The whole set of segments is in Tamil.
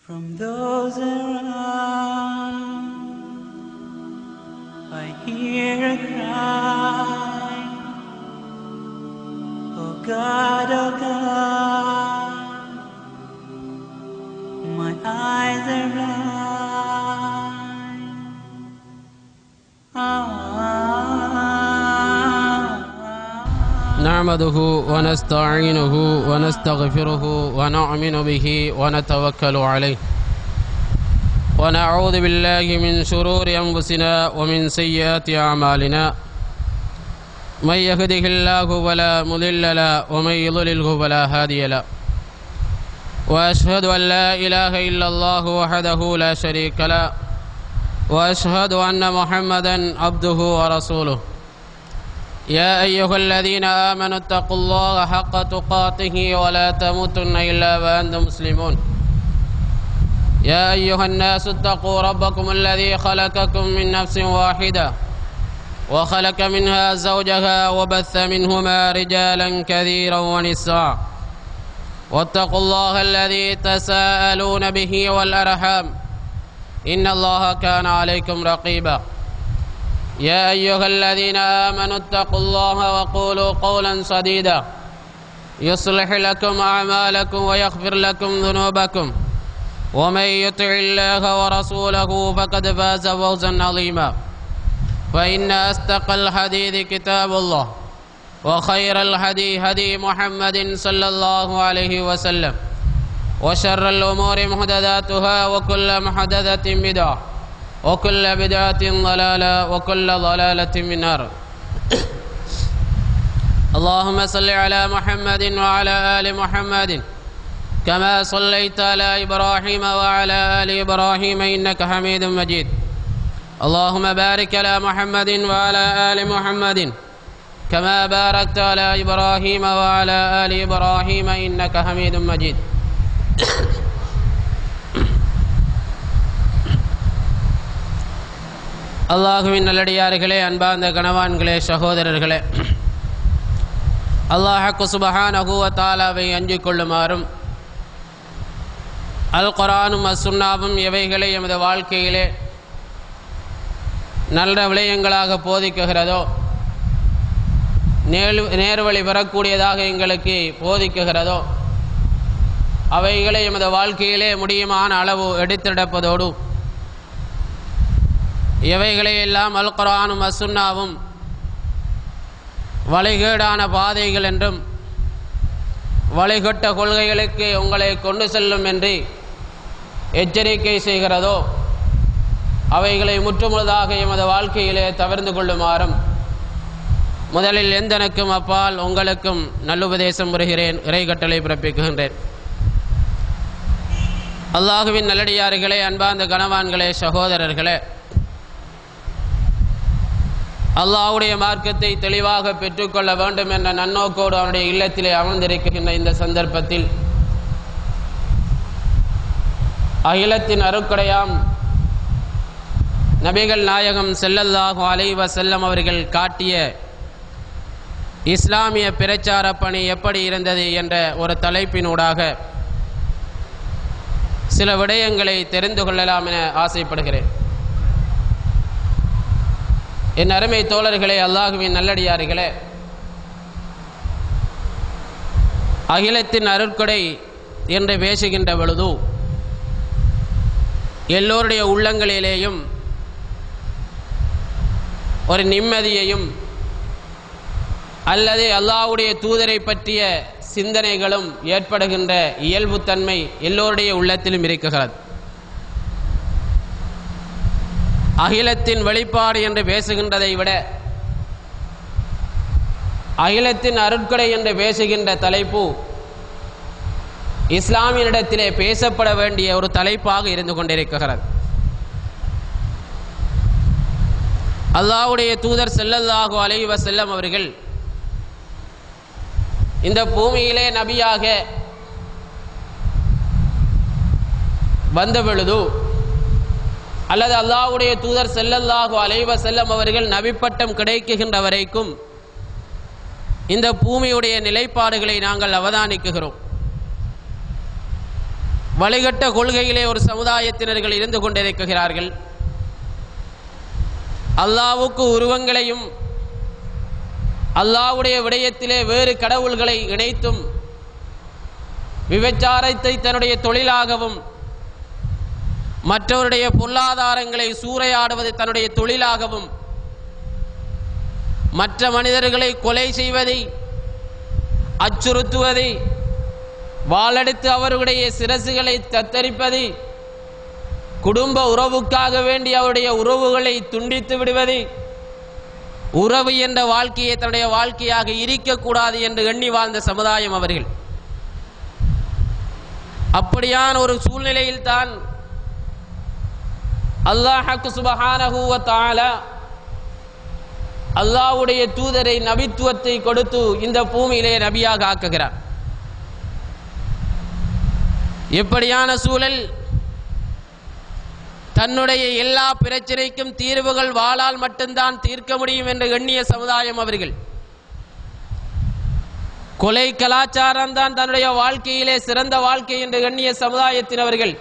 From those around, I hear a cry. Oh God, oh God, my eyes are blind. Ah. نعمده ونستعينه ونستغفره ونؤمن به ونتوكل عليه ونعوذ بالله من شرور أنفسنا ومن سيئات أعمالنا من يهده الله فلا مضل له ومن يضلله فلا هادي له وأشهد أن لا إله إلا الله وحده لا شريك له وأشهد أن محمدا عبده ورسوله يا أيها الذين آمنوا اتقوا الله حق تقاته ولا تموتن إلا وأنتم مسلمون يا أيها الناس اتقوا ربكم الذي خلقكم من نفس واحدة وخلق منها زوجها وبث منهما رجالا كثيرا ونساء واتقوا الله الذي تساءلون به والأرحام إن الله كان عليكم رقيبا يا أيها الذين آمنوا اتقوا الله وقولوا قولا سديدا يصلح لكم أعمالكم ويغفر لكم ذنوبكم ومن يطع الله ورسوله فقد فاز فوزا عظيما فإن أصدق الحديث كتاب الله وخير الهدي هدي محمد صلى الله عليه وسلم وشر الأمور محدثاتها وكل محدثة بدعة وكل بدعة ضلالة وكل ضلالة من النار اللهم صل على محمد وعلى آل محمد كما صليت على إبراهيم وعلى آل إبراهيم إنك حميد مجيد اللهم بارك على محمد وعلى آل محمد كما باركت على إبراهيم وعلى آل إبراهيم إنك حميد مجيد அல்லாஹுவின் நல்லடியார்களே அன்பார்ந்த கணவான்களே சகோதரர்களே அல்லாஹக்கு சுபஹான் அகுவ தாலாவை அஞ்சிக் கொள்ளுமாறும் அல் குரானும் அசுன்னாவும் எவைகளை எமது வாழ்க்கையிலே நல்ல விடயங்களாக போதிக்குகிறதோ நேர் நேர்வழி பெறக்கூடியதாக எங்களுக்கு போதிக்குகிறதோ அவைகளை எமது வாழ்க்கையிலே முடியுமான அளவு எடுத்திடப்பதோடு எவைகளை எல்லாம் அல் குரானும் அசுன்னாவும் வழிகேடான பாதைகள் என்றும் வழிகட்ட கொள்கைகளுக்கு உங்களை கொண்டு செல்லும் என்று எச்சரிக்கை செய்கிறதோ அவைகளை முற்றுமுழுதாக எமது வாழ்க்கையிலே தவிர்ந்து கொள்ளுமாறும் முதலில் எந்தனுக்கும் அப்பால் உங்களுக்கும் நல்லுபதேசம் புரிகிறேன் இறைகட்டளை பிறப்பிக்குகின்றேன் அல்லாஹுவின் நல்லடியார்களே அன்பார்ந்த கணவான்களே சகோதரர்களே அல்லாஹ்வுடைய மார்க்கத்தை தெளிவாக பெற்றுக்கொள்ள வேண்டும் என்ற நன்னோக்கோடு அவனுடைய இல்லத்திலே அமர்ந்திருக்கின்ற இந்த சந்தர்ப்பத்தில் அகிலத்தின் அருக்கடையாம் நபிகள் நாயகம் செல்லல்லாஹு அலைவ செல்லம் அவர்கள் காட்டிய இஸ்லாமிய பிரச்சார பணி எப்படி இருந்தது என்ற ஒரு தலைப்பினூடாக சில விடயங்களை தெரிந்து கொள்ளலாம் என ஆசைப்படுகிறேன் என் அருமை தோழர்களே அல்லாஹுவின் நல்லடியார்களே அகிலத்தின் அருட்கொடை என்று பேசுகின்ற பொழுது எல்லோருடைய உள்ளங்களிலேயும் ஒரு நிம்மதியையும் அல்லது அல்லாஹ்வுடைய தூதரை பற்றிய சிந்தனைகளும் ஏற்படுகின்ற இயல்புத்தன்மை எல்லோருடைய உள்ளத்திலும் இருக்குகிறது அகிலத்தின் வெளிப்பாடு என்று பேசுகின்றதை விட அகிலத்தின் அருட்கொடை என்று பேசுகின்ற தலைப்பு இஸ்லாமியனிடத்திலே பேசப்பட வேண்டிய ஒரு தலைப்பாக இருந்து கொண்டிருக்கிறது அல்லாஹ்வுடைய தூதர் செல்லல்லாஹு அலைவ செல்லம் அவர்கள் இந்த பூமியிலே நபியாக வந்த பொழுது அல்லது அல்லாஹ்வுடைய தூதர் செல்லல்லாஹு அலைவ செல்லம் அவர்கள் நபிப்பட்டம் கிடைக்குகின்ற வரைக்கும் இந்த பூமியுடைய நிலைப்பாடுகளை நாங்கள் அவதானிக்குகிறோம் வழிகட்ட கொள்கையிலே ஒரு சமுதாயத்தினர்கள் இருந்து கொண்டிருக்கிறார்கள் அல்லாவுக்கு உருவங்களையும் அல்லாவுடைய விடயத்திலே வேறு கடவுள்களை இணைத்தும் விபச்சாரத்தை தன்னுடைய தொழிலாகவும் மற்றவருடைய பொருளாதாரங்களை சூறையாடுவது தன்னுடைய தொழிலாகவும் மற்ற மனிதர்களை கொலை செய்வதை அச்சுறுத்துவதை வாளெடுத்து அவர்களுடைய சிரசுகளை தத்தரிப்பதை குடும்ப உறவுக்காக வேண்டி அவருடைய உறவுகளை துண்டித்து விடுவது உறவு என்ற வாழ்க்கையை தன்னுடைய வாழ்க்கையாக இருக்கக்கூடாது என்று எண்ணி வாழ்ந்த சமுதாயம் அவர்கள் அப்படியான ஒரு சூழ்நிலையில் தான் அல்லாஹக்கு சுபஹானஹு வ தஆலா அல்லாஹ்வுடைய தூதரை நபித்துவத்தை கொடுத்து இந்த பூமியிலே நபியாக ஆக்குகிறார் எப்படியான சூழல் தன்னுடைய எல்லா பிரச்சனைக்கும் தீர்வுகள் வாளால் மட்டும்தான் தீர்க்க முடியும் என்று எண்ணிய சமுதாயம் அவர்கள் கொலை கலாச்சாரம் தான் தன்னுடைய வாழ்க்கையிலே சிறந்த வாழ்க்கை என்று எண்ணிய சமுதாயத்தினவர்கள்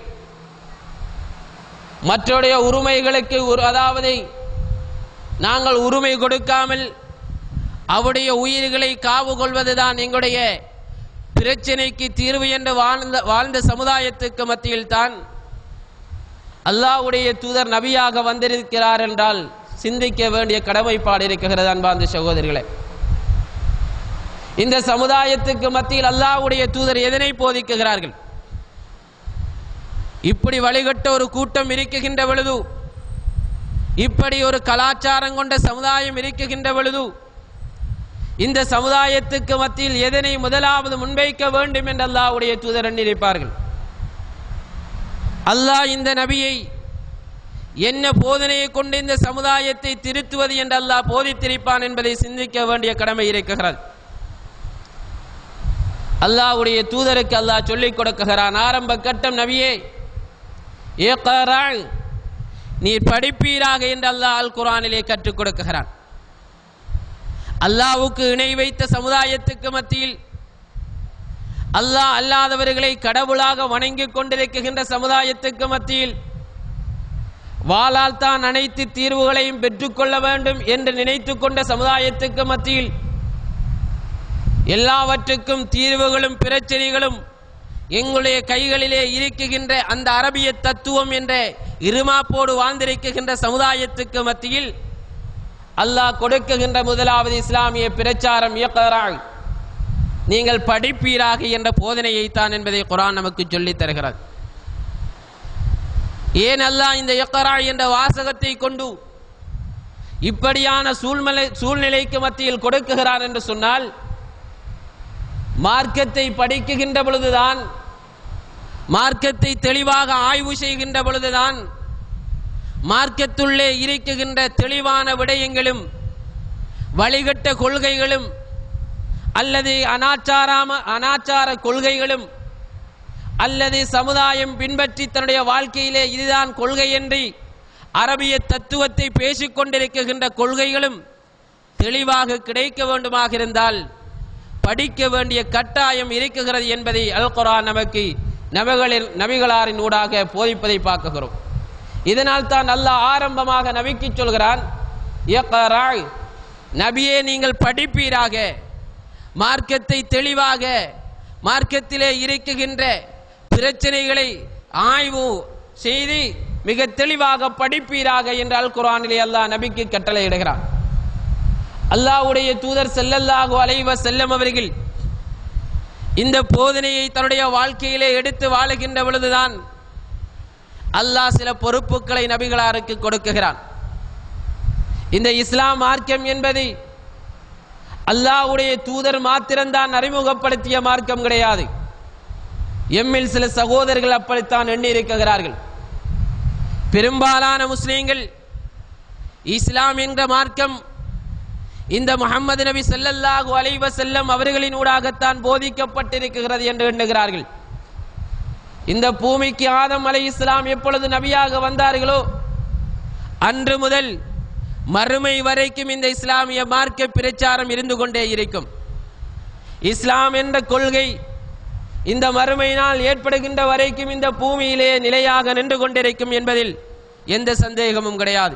மற்றவருடைய உரிமைகளுக்கு ஒரு- அதாவது நாங்கள் உரிமை கொடுக்காமல் அவருடைய உயிர்களை காவு கொள்வதுதான் எங்களுடைய பிரச்சனைக்கு தீர்வு என்று வாழ்ந்த வாழ்ந்த சமுதாயத்துக்கு மத்தியில் தான் அல்லாஹ்வுடைய தூதர் நபியாக வந்திருக்கிறார் என்றால் சிந்திக்க வேண்டிய கடமைப்பாடு இருக்கிறது அன்பார்ந்த சகோதரிகளே இந்த சமுதாயத்துக்கு மத்தியில் அல்லாஹ்வுடைய தூதர் எதனை போதிக்குகிறார்கள் இப்படி வழிகட்ட ஒரு கூட்டம் இருக்குகின்ற பொழுது இப்படி ஒரு கலாச்சாரம் கொண்ட சமுதாயம் இருக்குகின்ற பொழுது இந்த சமுதாயத்துக்கு மத்தியில் எதனை முதலாவது முன்வைக்க வேண்டும் என்று அல்லாஹ்வுடைய தூதர் எண்ணிருப்பார்கள் அல்லாஹ் இந்த நபியை என்ன போதனையை கொண்டு இந்த சமுதாயத்தை திருத்துவது என்று அல்லாஹ் போதித்திருப்பான் என்பதை சிந்திக்க வேண்டிய கடமை இருக்கிறது அல்லாஹ்வுடைய தூதருக்கு அல்லாஹ் சொல்லிக் கொடுக்குகிறான் ஆரம்ப கட்டம் நபியே இக்ரா நீர் படிப்பீராக என்று அல்லாஹ் அல் குரானிலே கற்றுக் கொடுக்குகிறான் அல்லாஹ்வுக்கு இணை வைத்த சமுதாயத்துக்கு மத்தியில் அல்லாஹ் அல்லாதவர்களை கடவுளாக வணங்கிக் கொண்டிருக்கின்ற சமுதாயத்துக்கு மத்தியில் வாளால் தான் அனைத்து தீர்வுகளையும் பெற்றுக்கொள்ள வேண்டும் என்று நினைத்து கொண்ட சமுதாயத்துக்கு மத்தியில் எல்லாவற்றுக்கும் தீர்வுகளும் பிரச்சனைகளும் எங்களுடைய கைகளிலே இருக்குகின்ற அந்த அரபிய தத்துவம் என்ற இருமாப்போடு வாழ்ந்திருக்குகின்ற சமுதாயத்துக்கு மத்தியில் அல்லாஹ் கொடுக்குகின்ற முதலாவது இஸ்லாமிய பிரச்சாரம் இயக்கரால் நீங்கள் படிப்பீராக என்ற போதனையை தான் என்பதை குரான் நமக்கு சொல்லித் தருகிறது ஏன் அல்லாஹ் இந்த இயக்கரா என்ற வாசகத்தை கொண்டு இப்படியான சூழ்நிலை சூழ்நிலைக்கு மத்தியில் கொடுக்குகிறார் என்று சொன்னால் மார்க்கத்தை படிக்குகின்ற பொழுதுதான் மார்க்கத்தை தெளிவாக ஆய்வு செய்கின்ற பொழுதுதான் மார்க்கத்துள்ளே இருக்குகின்ற தெளிவான விடயங்களும் வழிகட்ட கொள்கைகளும் அல்லது அனாச்சாராம அனாச்சார கொள்கைகளும் அல்லது சமுதாயம் பின்பற்றி தன்னுடைய வாழ்க்கையிலே இதுதான் கொள்கை என்று அரபிய தத்துவத்தை பேசிக் கொண்டிருக்கின்ற கொள்கைகளும் தெளிவாக கிடைக்க வேண்டுமாக இருந்தால் படிக்க வேண்டிய கட்டாயம் இருக்குகிறது என்பதை அல் குர்ஆன் நமக்கு நபிகளின் நபிகளாரின் ஊடாக போதிப்பதை பார்க்குகிறோம் இதனால் தான் அல்லாஹ் ஆரம்பமாக நபிக்கு சொல்கிறான் இக்ரா நபியே நீங்கள் படிப்பீராக மார்க்கத்தை தெளிவாக மார்க்கத்திலே இருக்குகின்ற பிரச்சனைகளை ஆய்வு செய்து மிக தெளிவாக படிப்பீராக என்று அல் குர்ஆனிலே அல்லாஹ் நபிக்கு கட்டளையிடுகிறான் அல்லாஹ்வுடைய தூதர் ஸல்லல்லாஹு அலைஹி வஸல்லம் அவர்கள் இந்த போதனையை தன்னுடைய வாழ்க்கையிலே எடுத்து வாழுகின்ற பொழுதுதான் அல்லாஹ் சில பொறுப்புகளை நபிகளாருக்கு கொடுக்குகிறான் இந்த இஸ்லாம் மார்க்கம் என்பது அல்லாஹ்வுடைய தூதர் மாத்திரம்தான் அறிமுகப்படுத்திய மார்க்கம் கிடையாது எம்மில் சில சகோதரர்கள் அப்படித்தான் எண்ணி இருக்கிறார்கள் பெரும்பாலான முஸ்லீம்கள் இஸ்லாம் என்ற மார்க்கம் இந்த முஹம்மது நபி ஸல்லல்லாஹு அலைஹி வஸல்லம் அவர்களின் ஊடாகத்தான் போதிக்கப்பட்டிருக்கிறது என்று எண்ணுகிறார்கள் இந்த பூமிக்கு ஆதம் அலை இஸ்லாம் எப்பொழுது நபியாக வந்தார்களோ அன்று முதல் மறுமை வரைக்கும் இந்த இஸ்லாமிய மார்க்க பிரச்சாரம் இருந்து கொண்டே இருக்கும் இஸ்லாம் என்ற கொள்கை இந்த மறுமை நாள் ஏற்படுகின்ற வரைக்கும் இந்த பூமியிலே நிலையாக நின்று கொண்டிருக்கும் என்பதில் எந்த சந்தேகமும் கிடையாது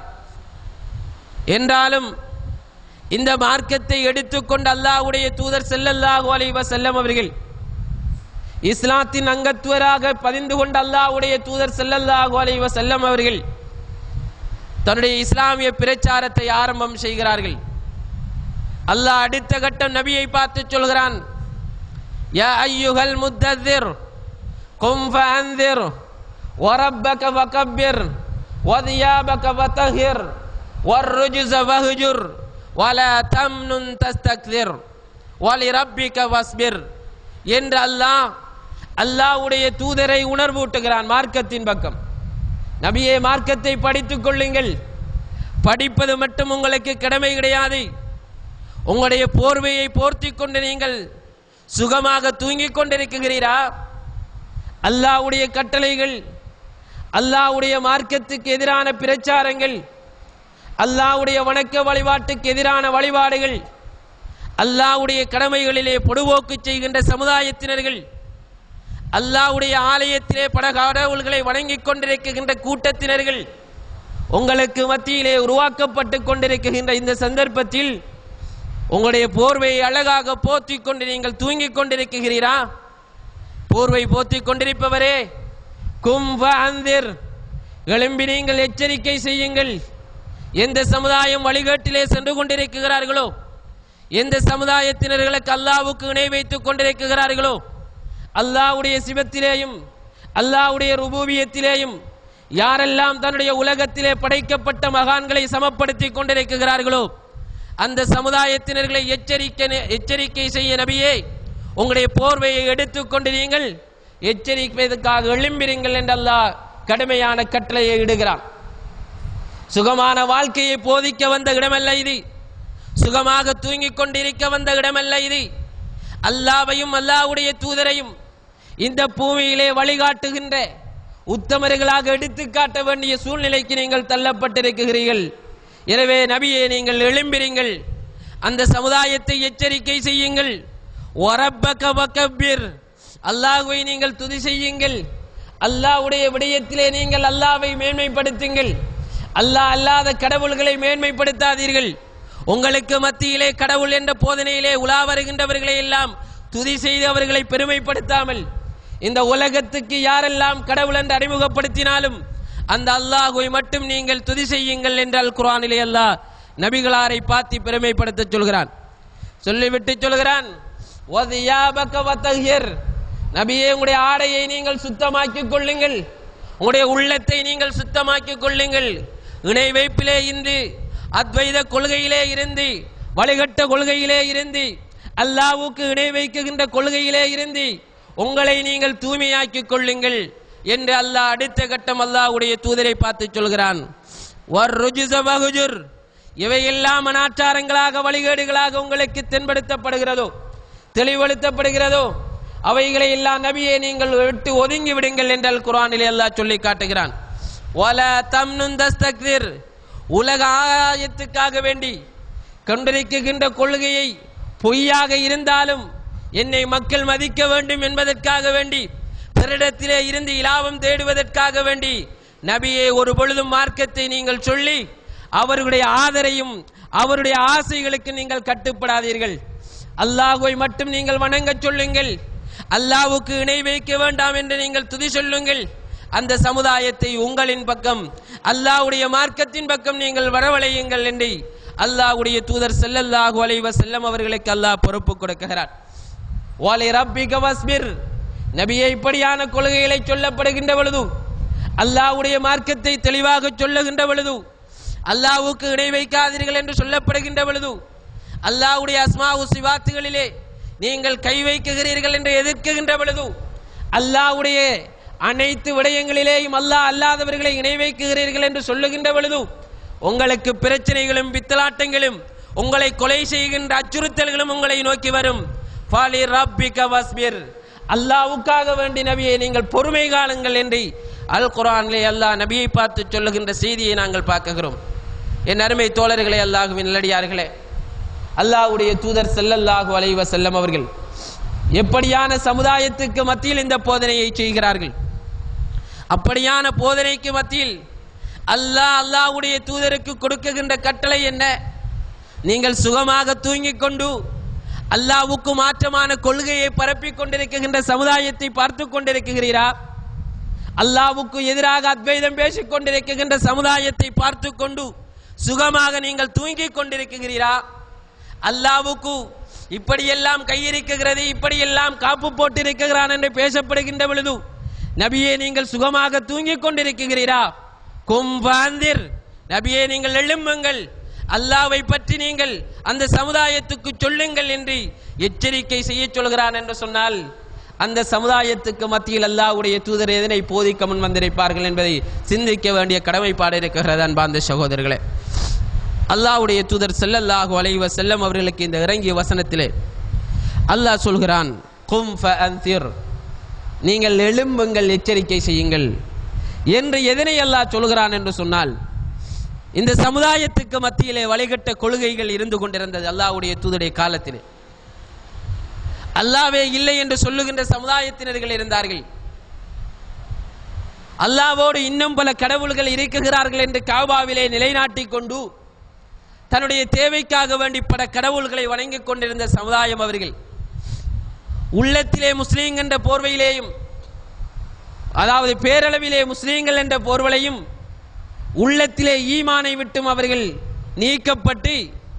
என்றாலும் இந்த மார்க்கத்தை எடுத்துக்கொண்டு அல்லாஹ்வுடைய தூதர் ஸல்லல்லாஹு அலைஹி வஸல்லம் அவர்கள் இஸ்லாத்தின் அங்கத்துவராக பதிந்து கொண்ட அல்லாஹ்வுடைய தூதர் ஸல்லல்லாஹு அலைஹி வஸல்லம் அவர்கள் தன்னுடைய இஸ்லாமிய பிரச்சாரத்தை ஆரம்பம் செய்கிறார்கள் அல்லாஹ் அடுத்த கட்டம் நபியை பார்த்து சொல்கிறான் யா ஐயுகல் முத்தத்திர் கும் ஃபஅன்திர் وربك فكبر وثيابك فطهر والرجز فهجر ولا تمنن تستكثر ولربك فاصبر என்று அல்லாஹ் அல்லாஹ்வுடைய தூதரை உணர்வூட்டுகிறான் மார்க்கத்தின் பக்கம் நபியே மார்க்கத்தை படித்துக் கொள்ளுங்கள் படிப்பது மட்டும் உங்களுக்கு கடமை கிடையாது உங்களுடைய போர்வையை போர்த்தி கொண்டு நீங்கள் சுகமாக தூங்கிக் கொண்டிருக்கிறீரா அல்லாஹ்வுடைய கட்டளைகள் அல்லாஹ்வுடைய மார்க்கத்துக்கு எதிரான பிரச்சாரங்கள் அல்லாஹ்வுடைய வணக்க வழிபாட்டுக்கு எதிரான வழிபாடுகள் அல்லாஹ்வுடைய கடமைகளிலே பொடுபோக்கு செய்கின்ற சமுதாயத்தினர்கள் அல்லாஹ்வுடைய ஆலயத்திலே பல கடவுள்களை வணங்கிக் கொண்டிருக்கின்ற கூட்டத்தினர்கள் உங்களுக்கு மத்தியிலே உருவாக்கப்பட்டு கொண்டிருக்கின்ற இந்த சந்தர்ப்பத்தில் உங்களுடைய போர்வையை அழகாக போத்திக் கொண்டு நீங்கள் தூங்கிக் கொண்டிருக்கிறீரா போர்வை போத்திக் கொண்டிருப்பவரே கும்ப அந்திர் எழும்பி நீங்கள் எச்சரிக்கை செய்யுங்கள் எந்த சமுதாயம் வழிகாட்டிலே சென்று கொண்டிருக்கிறார்களோ எந்த சமுதாயத்தினர்களுக்கு அல்லாவுக்கு இணை வைத்துக் கொண்டிருக்கிறார்களோ அல்லாஹ்வுடைய சிவத்திலேயும் அல்லாஹ்வுடைய ருபூபியத்திலேயும் யாரெல்லாம் தன்னுடைய உலகத்திலே படைக்கப்பட்ட மகான்களை சமப்படுத்திக் கொண்டிருக்கிறார்களோ அந்த சமுதாயத்தினர்களை எச்சரிக்கை எச்சரிக்கை செய்ய நபியே உங்களுடைய போர்வையை எடுத்துக்கொண்டு நீங்கள் எச்சரிப்பதற்காக எழும்பிருங்கள் என்று அல்லாஹ் கடுமையான கட்டளையை இடுகிறான் சுகமான வாழ்க்கையை போதிக்க வந்த இடமல்ல இது சுகமாக தூங்கிக் கொண்டிருக்க வந்த இடமல்ல இது அல்லாவையும் அல்லாஹ்வுடைய தூதரையும் இந்த பூமியிலே வழிகாட்டுகின்ற உத்தமர்களாக எடுத்துக் காட்ட வேண்டிய சூழ்நிலைக்கு நீங்கள் தள்ளப்பட்டிருக்கிறீர்கள் எனவே நபியே நீங்கள் எழும்பிருங்கள் அந்த சமுதாயத்தை எச்சரிக்கை செய்யுங்கள் ஒரப்பக வக்கபிர் அல்லாஹ்வை நீங்கள் துதி செய்யுங்கள் அல்லாஹ்வுடைய விடயத்திலே நீங்கள் அல்லாஹ்வை மேன்மைப்படுத்துங்கள் அல்லாஹ் அல்லாத கடவுள்களை மேன்மைப்படுத்தாதீர்கள் உங்களுக்கு மத்தியிலே கடவுள் என்ற போதனையிலே உலா வருகின்றவர்களை எல்லாம் துதி செய்து அவர்களை பெருமைப்படுத்தாமல் இந்த உலகத்துக்கு யாரெல்லாம் கடவுள் என்று அறிமுகப்படுத்தினாலும் அந்த அல்லாஹுவை மட்டும் நீங்கள் துதி செய்யுங்கள் என்றால் குர்ஆனிலே அல்லாஹ் நபிகளாரை பார்த்து பெருமைப்படுத்த சொல்கிறான் சொல்லிவிட்டு சொல்கிறான் "வதியாபக வதஹிர்." நபியே உங்களுடைய ஆடையை நீங்கள் சுத்தமாக்கிக் கொள்ளுங்கள் உங்களுடைய உள்ளத்தை நீங்கள் சுத்தமாக்கிக் கொள்ளுங்கள் இணை வைப்பிலே இருந்து அத்வைத கொள்கையிலே இருந்து வழிகட்ட கொள்கையிலே இருந்து அல்லாஹ்வுக்கு இணை வைக்குகின்ற கொள்கையிலே இருந்து உங்களை நீங்கள் தூய்மையாக்கிக் கொள்ளுங்கள் என்று அல்லாஹ் அடுத்த கட்டம் அல்லாஹ்வுடைய தூதரை பார்த்து சொல்கிறான் "வர்ருஜுஸ வஹுஜுர்." இவையெல்லாம் அனாச்சாரங்களாக வழிகேடுகளாக உங்களுக்கு தென்படுத்தப்படுகிறதோ தெளிவுபடுத்தப்படுகிறதோ அவைகளை எல்லாம் நபியே நீங்கள் விட்டு ஒதுங்கி விடுங்கள் என்றால் குர்ஆனிலே அல்லாஹ் சொல்லி காட்டுகிறான் வல தம்னுன் தஸ்தக்திர் உலக ஆயத்துக்காக வேண்டி கொண்டிருக்கின்ற கொள்கையை பொய்யாக இருந்தாலும் என்னை மக்கள் மதிக்க வேண்டும் என்பதற்காக வேண்டி பிறரிடத்திலே இருந்து இலாபம் தேடுவதற்காக வேண்டி நபியே ஒரு பொழுதும் மார்க்கத்தை நீங்கள் சொல்லி அவர்களுடைய ஆதரையும் அவருடைய ஆசைகளுக்கு நீங்கள் கட்டுப்படாதீர்கள் அல்லாஹ்வை மட்டும் நீங்கள் வணங்கச் சொல்லுங்கள் அல்லாஹ்வுக்கு இணை வைக்க வேண்டாம் என்று நீங்கள் துதி சொல்லுங்கள் அந்த சமுதாயத்தை உங்களின் பக்கம் அல்லாஹ்வுடைய மார்க்கத்தின் பக்கம் நீங்கள் வரவழையுங்கள் என்று அல்லாஹ்வுடைய தூதர் ஸல்லல்லாஹு அலைஹி வஸல்லம் அவர்களுக்கு அல்லாஹ் பொறுப்பு கொடுக்கிறார் வாலை ரப்பிக வஸ்பிர் நபியை இப்படியான கொள்கைகளை சொல்லப்படுகின்ற பொழுது அல்லாஹ்வுடைய மார்க்கத்தை தெளிவாக சொல்லுகின்ற பொழுது அல்லாஹ்வுக்கு இணை வைக்காதீர்கள் என்று சொல்லப்படுகின்ற பொழுது அல்லாஹ்வுடைய அஸ்மாவு சிவாத்துகளிலே நீங்கள் கை வைக்குகிறீர்கள் என்று எதிர்க்குகின்ற பொழுது அல்லாஹ்வுடைய அனைத்து விடயங்களிலேயும் அல்லாஹ் அல்லாதவர்களை இணை வைக்குகிறீர்கள் என்று சொல்லுகின்ற பொழுது உங்களுக்கு பிரச்சனைகளும் பித்தலாட்டங்களும் உங்களை கொலை செய்கின்ற அச்சுறுத்தல்களும் உங்களை நோக்கி வரும் ஃபாலி ரப்பிக வஸ்பிர் அல்லாஹ்வுக்காக வேண்டி நபியை நீங்கள் பொறுமை காணுங்கள் என்று அல் குர்ஆனிலே அல்லாஹ் நபியை பார்த்து சொல்லுகின்ற செய்தியை நாங்கள் பார்க்கிறோம் என் அருமை தோழர்களே அல்லாஹுவின் நல்லடியார்களே அல்லாஹ்வுடைய தூதர் ஸல்லல்லாஹு அலைஹி வஸல்லம் அவர்கள் எப்படியான சமுதாயத்துக்கு மத்தியில் இந்த போதனையை செய்கிறார்கள் அப்படியான போதனைக்கு மத்தியில் அல்லாஹ் அல்லாஹ்வுடைய தூதருக்கு கொடுக்குகின்ற கட்டளை என்ன நீங்கள் சுகமாக தூங்கிக் கொண்டு அல்லாஹ்வுக்கு மாற்றமான கொள்கையை பரப்பிக் கொண்டிருக்கின்ற சமுதாயத்தை பார்த்து கொண்டிருக்கிறீரா அல்லாஹ்வுக்கு எதிராக அத்வைதம் பேசிக் கொண்டிருக்கின்ற சமுதாயத்தை பார்த்து கொண்டு சுகமாக நீங்கள் தூங்கிக் கொண்டிருக்கிறீரா அல்லாஹ்வுக்கு இப்படியெல்லாம் கையிருக்குகிறது இப்படியெல்லாம் காப்பு போட்டிருக்கிறான் என்று பேசப்படுகின்ற பொழுது நபியே நீங்கள் சுகமாக தூங்கிக் கொண்டிருக்கிறீரா கும்பாந்திர் நபியே நீங்கள் எழும்புங்கள் அல்லாவை பற்றி நீங்கள் அந்த சமுதாயத்துக்கு சொல்லுங்கள் என்று எச்சரிக்கை செய்ய சொல்கிறான் என்று சொன்னால் அந்த சமுதாயத்துக்கு மத்தியில் அல்லாஹ்வுடைய தூதர் எதனை போதிக்க முன் வந்திருப்பார்கள் என்பதை சிந்திக்க வேண்டிய கடமைப்பாடு இருக்கிறது அன்பார்ந்த சகோதரர்களே அல்லாஹ்வுடைய தூதர் ஸல்லல்லாஹு அலைஹி வஸல்லம் அவர்களுக்கு இந்த இறங்கிய வசனத்திலே அல்லாஹ் சொல்கிறான் கும் ஃபஅன்திர் நீங்கள் எழும்புங்கள் எச்சரிக்கை செய்யுங்கள் என்று எதனை அல்லாஹ் சொல்கிறான் என்று சொன்னால் இந்த சமுதாயத்துக்கு மத்தியிலே வழிகட்ட கொள்கைகள் இருந்து கொண்டிருந்தது அல்லாஹ்வுடைய தூதருடைய காலத்திலே அல்லாவே இல்லை என்று சொல்லுகின்ற சமுதாயத்தினர்கள் இருந்தார்கள் அல்லாவோடு இன்னும் பல கடவுள்கள் இருக்குகிறார்கள் என்று காபாவிலே நிலைநாட்டிக் கொண்டு தன்னுடைய தேவைக்காக வேண்டி பல கடவுள்களை வணங்கிக் கொண்டிருந்த சமுதாயம் அவர்கள் உள்ளத்திலே முஸ்லீம் என்ற போர்வையிலேயும் அதாவது பேரளவிலே முஸ்லீம்கள் என்ற போர்வலையும் உள்ளத்திலே ஈமானை விட்டும் அவர்கள் நீக்கப்பட்டு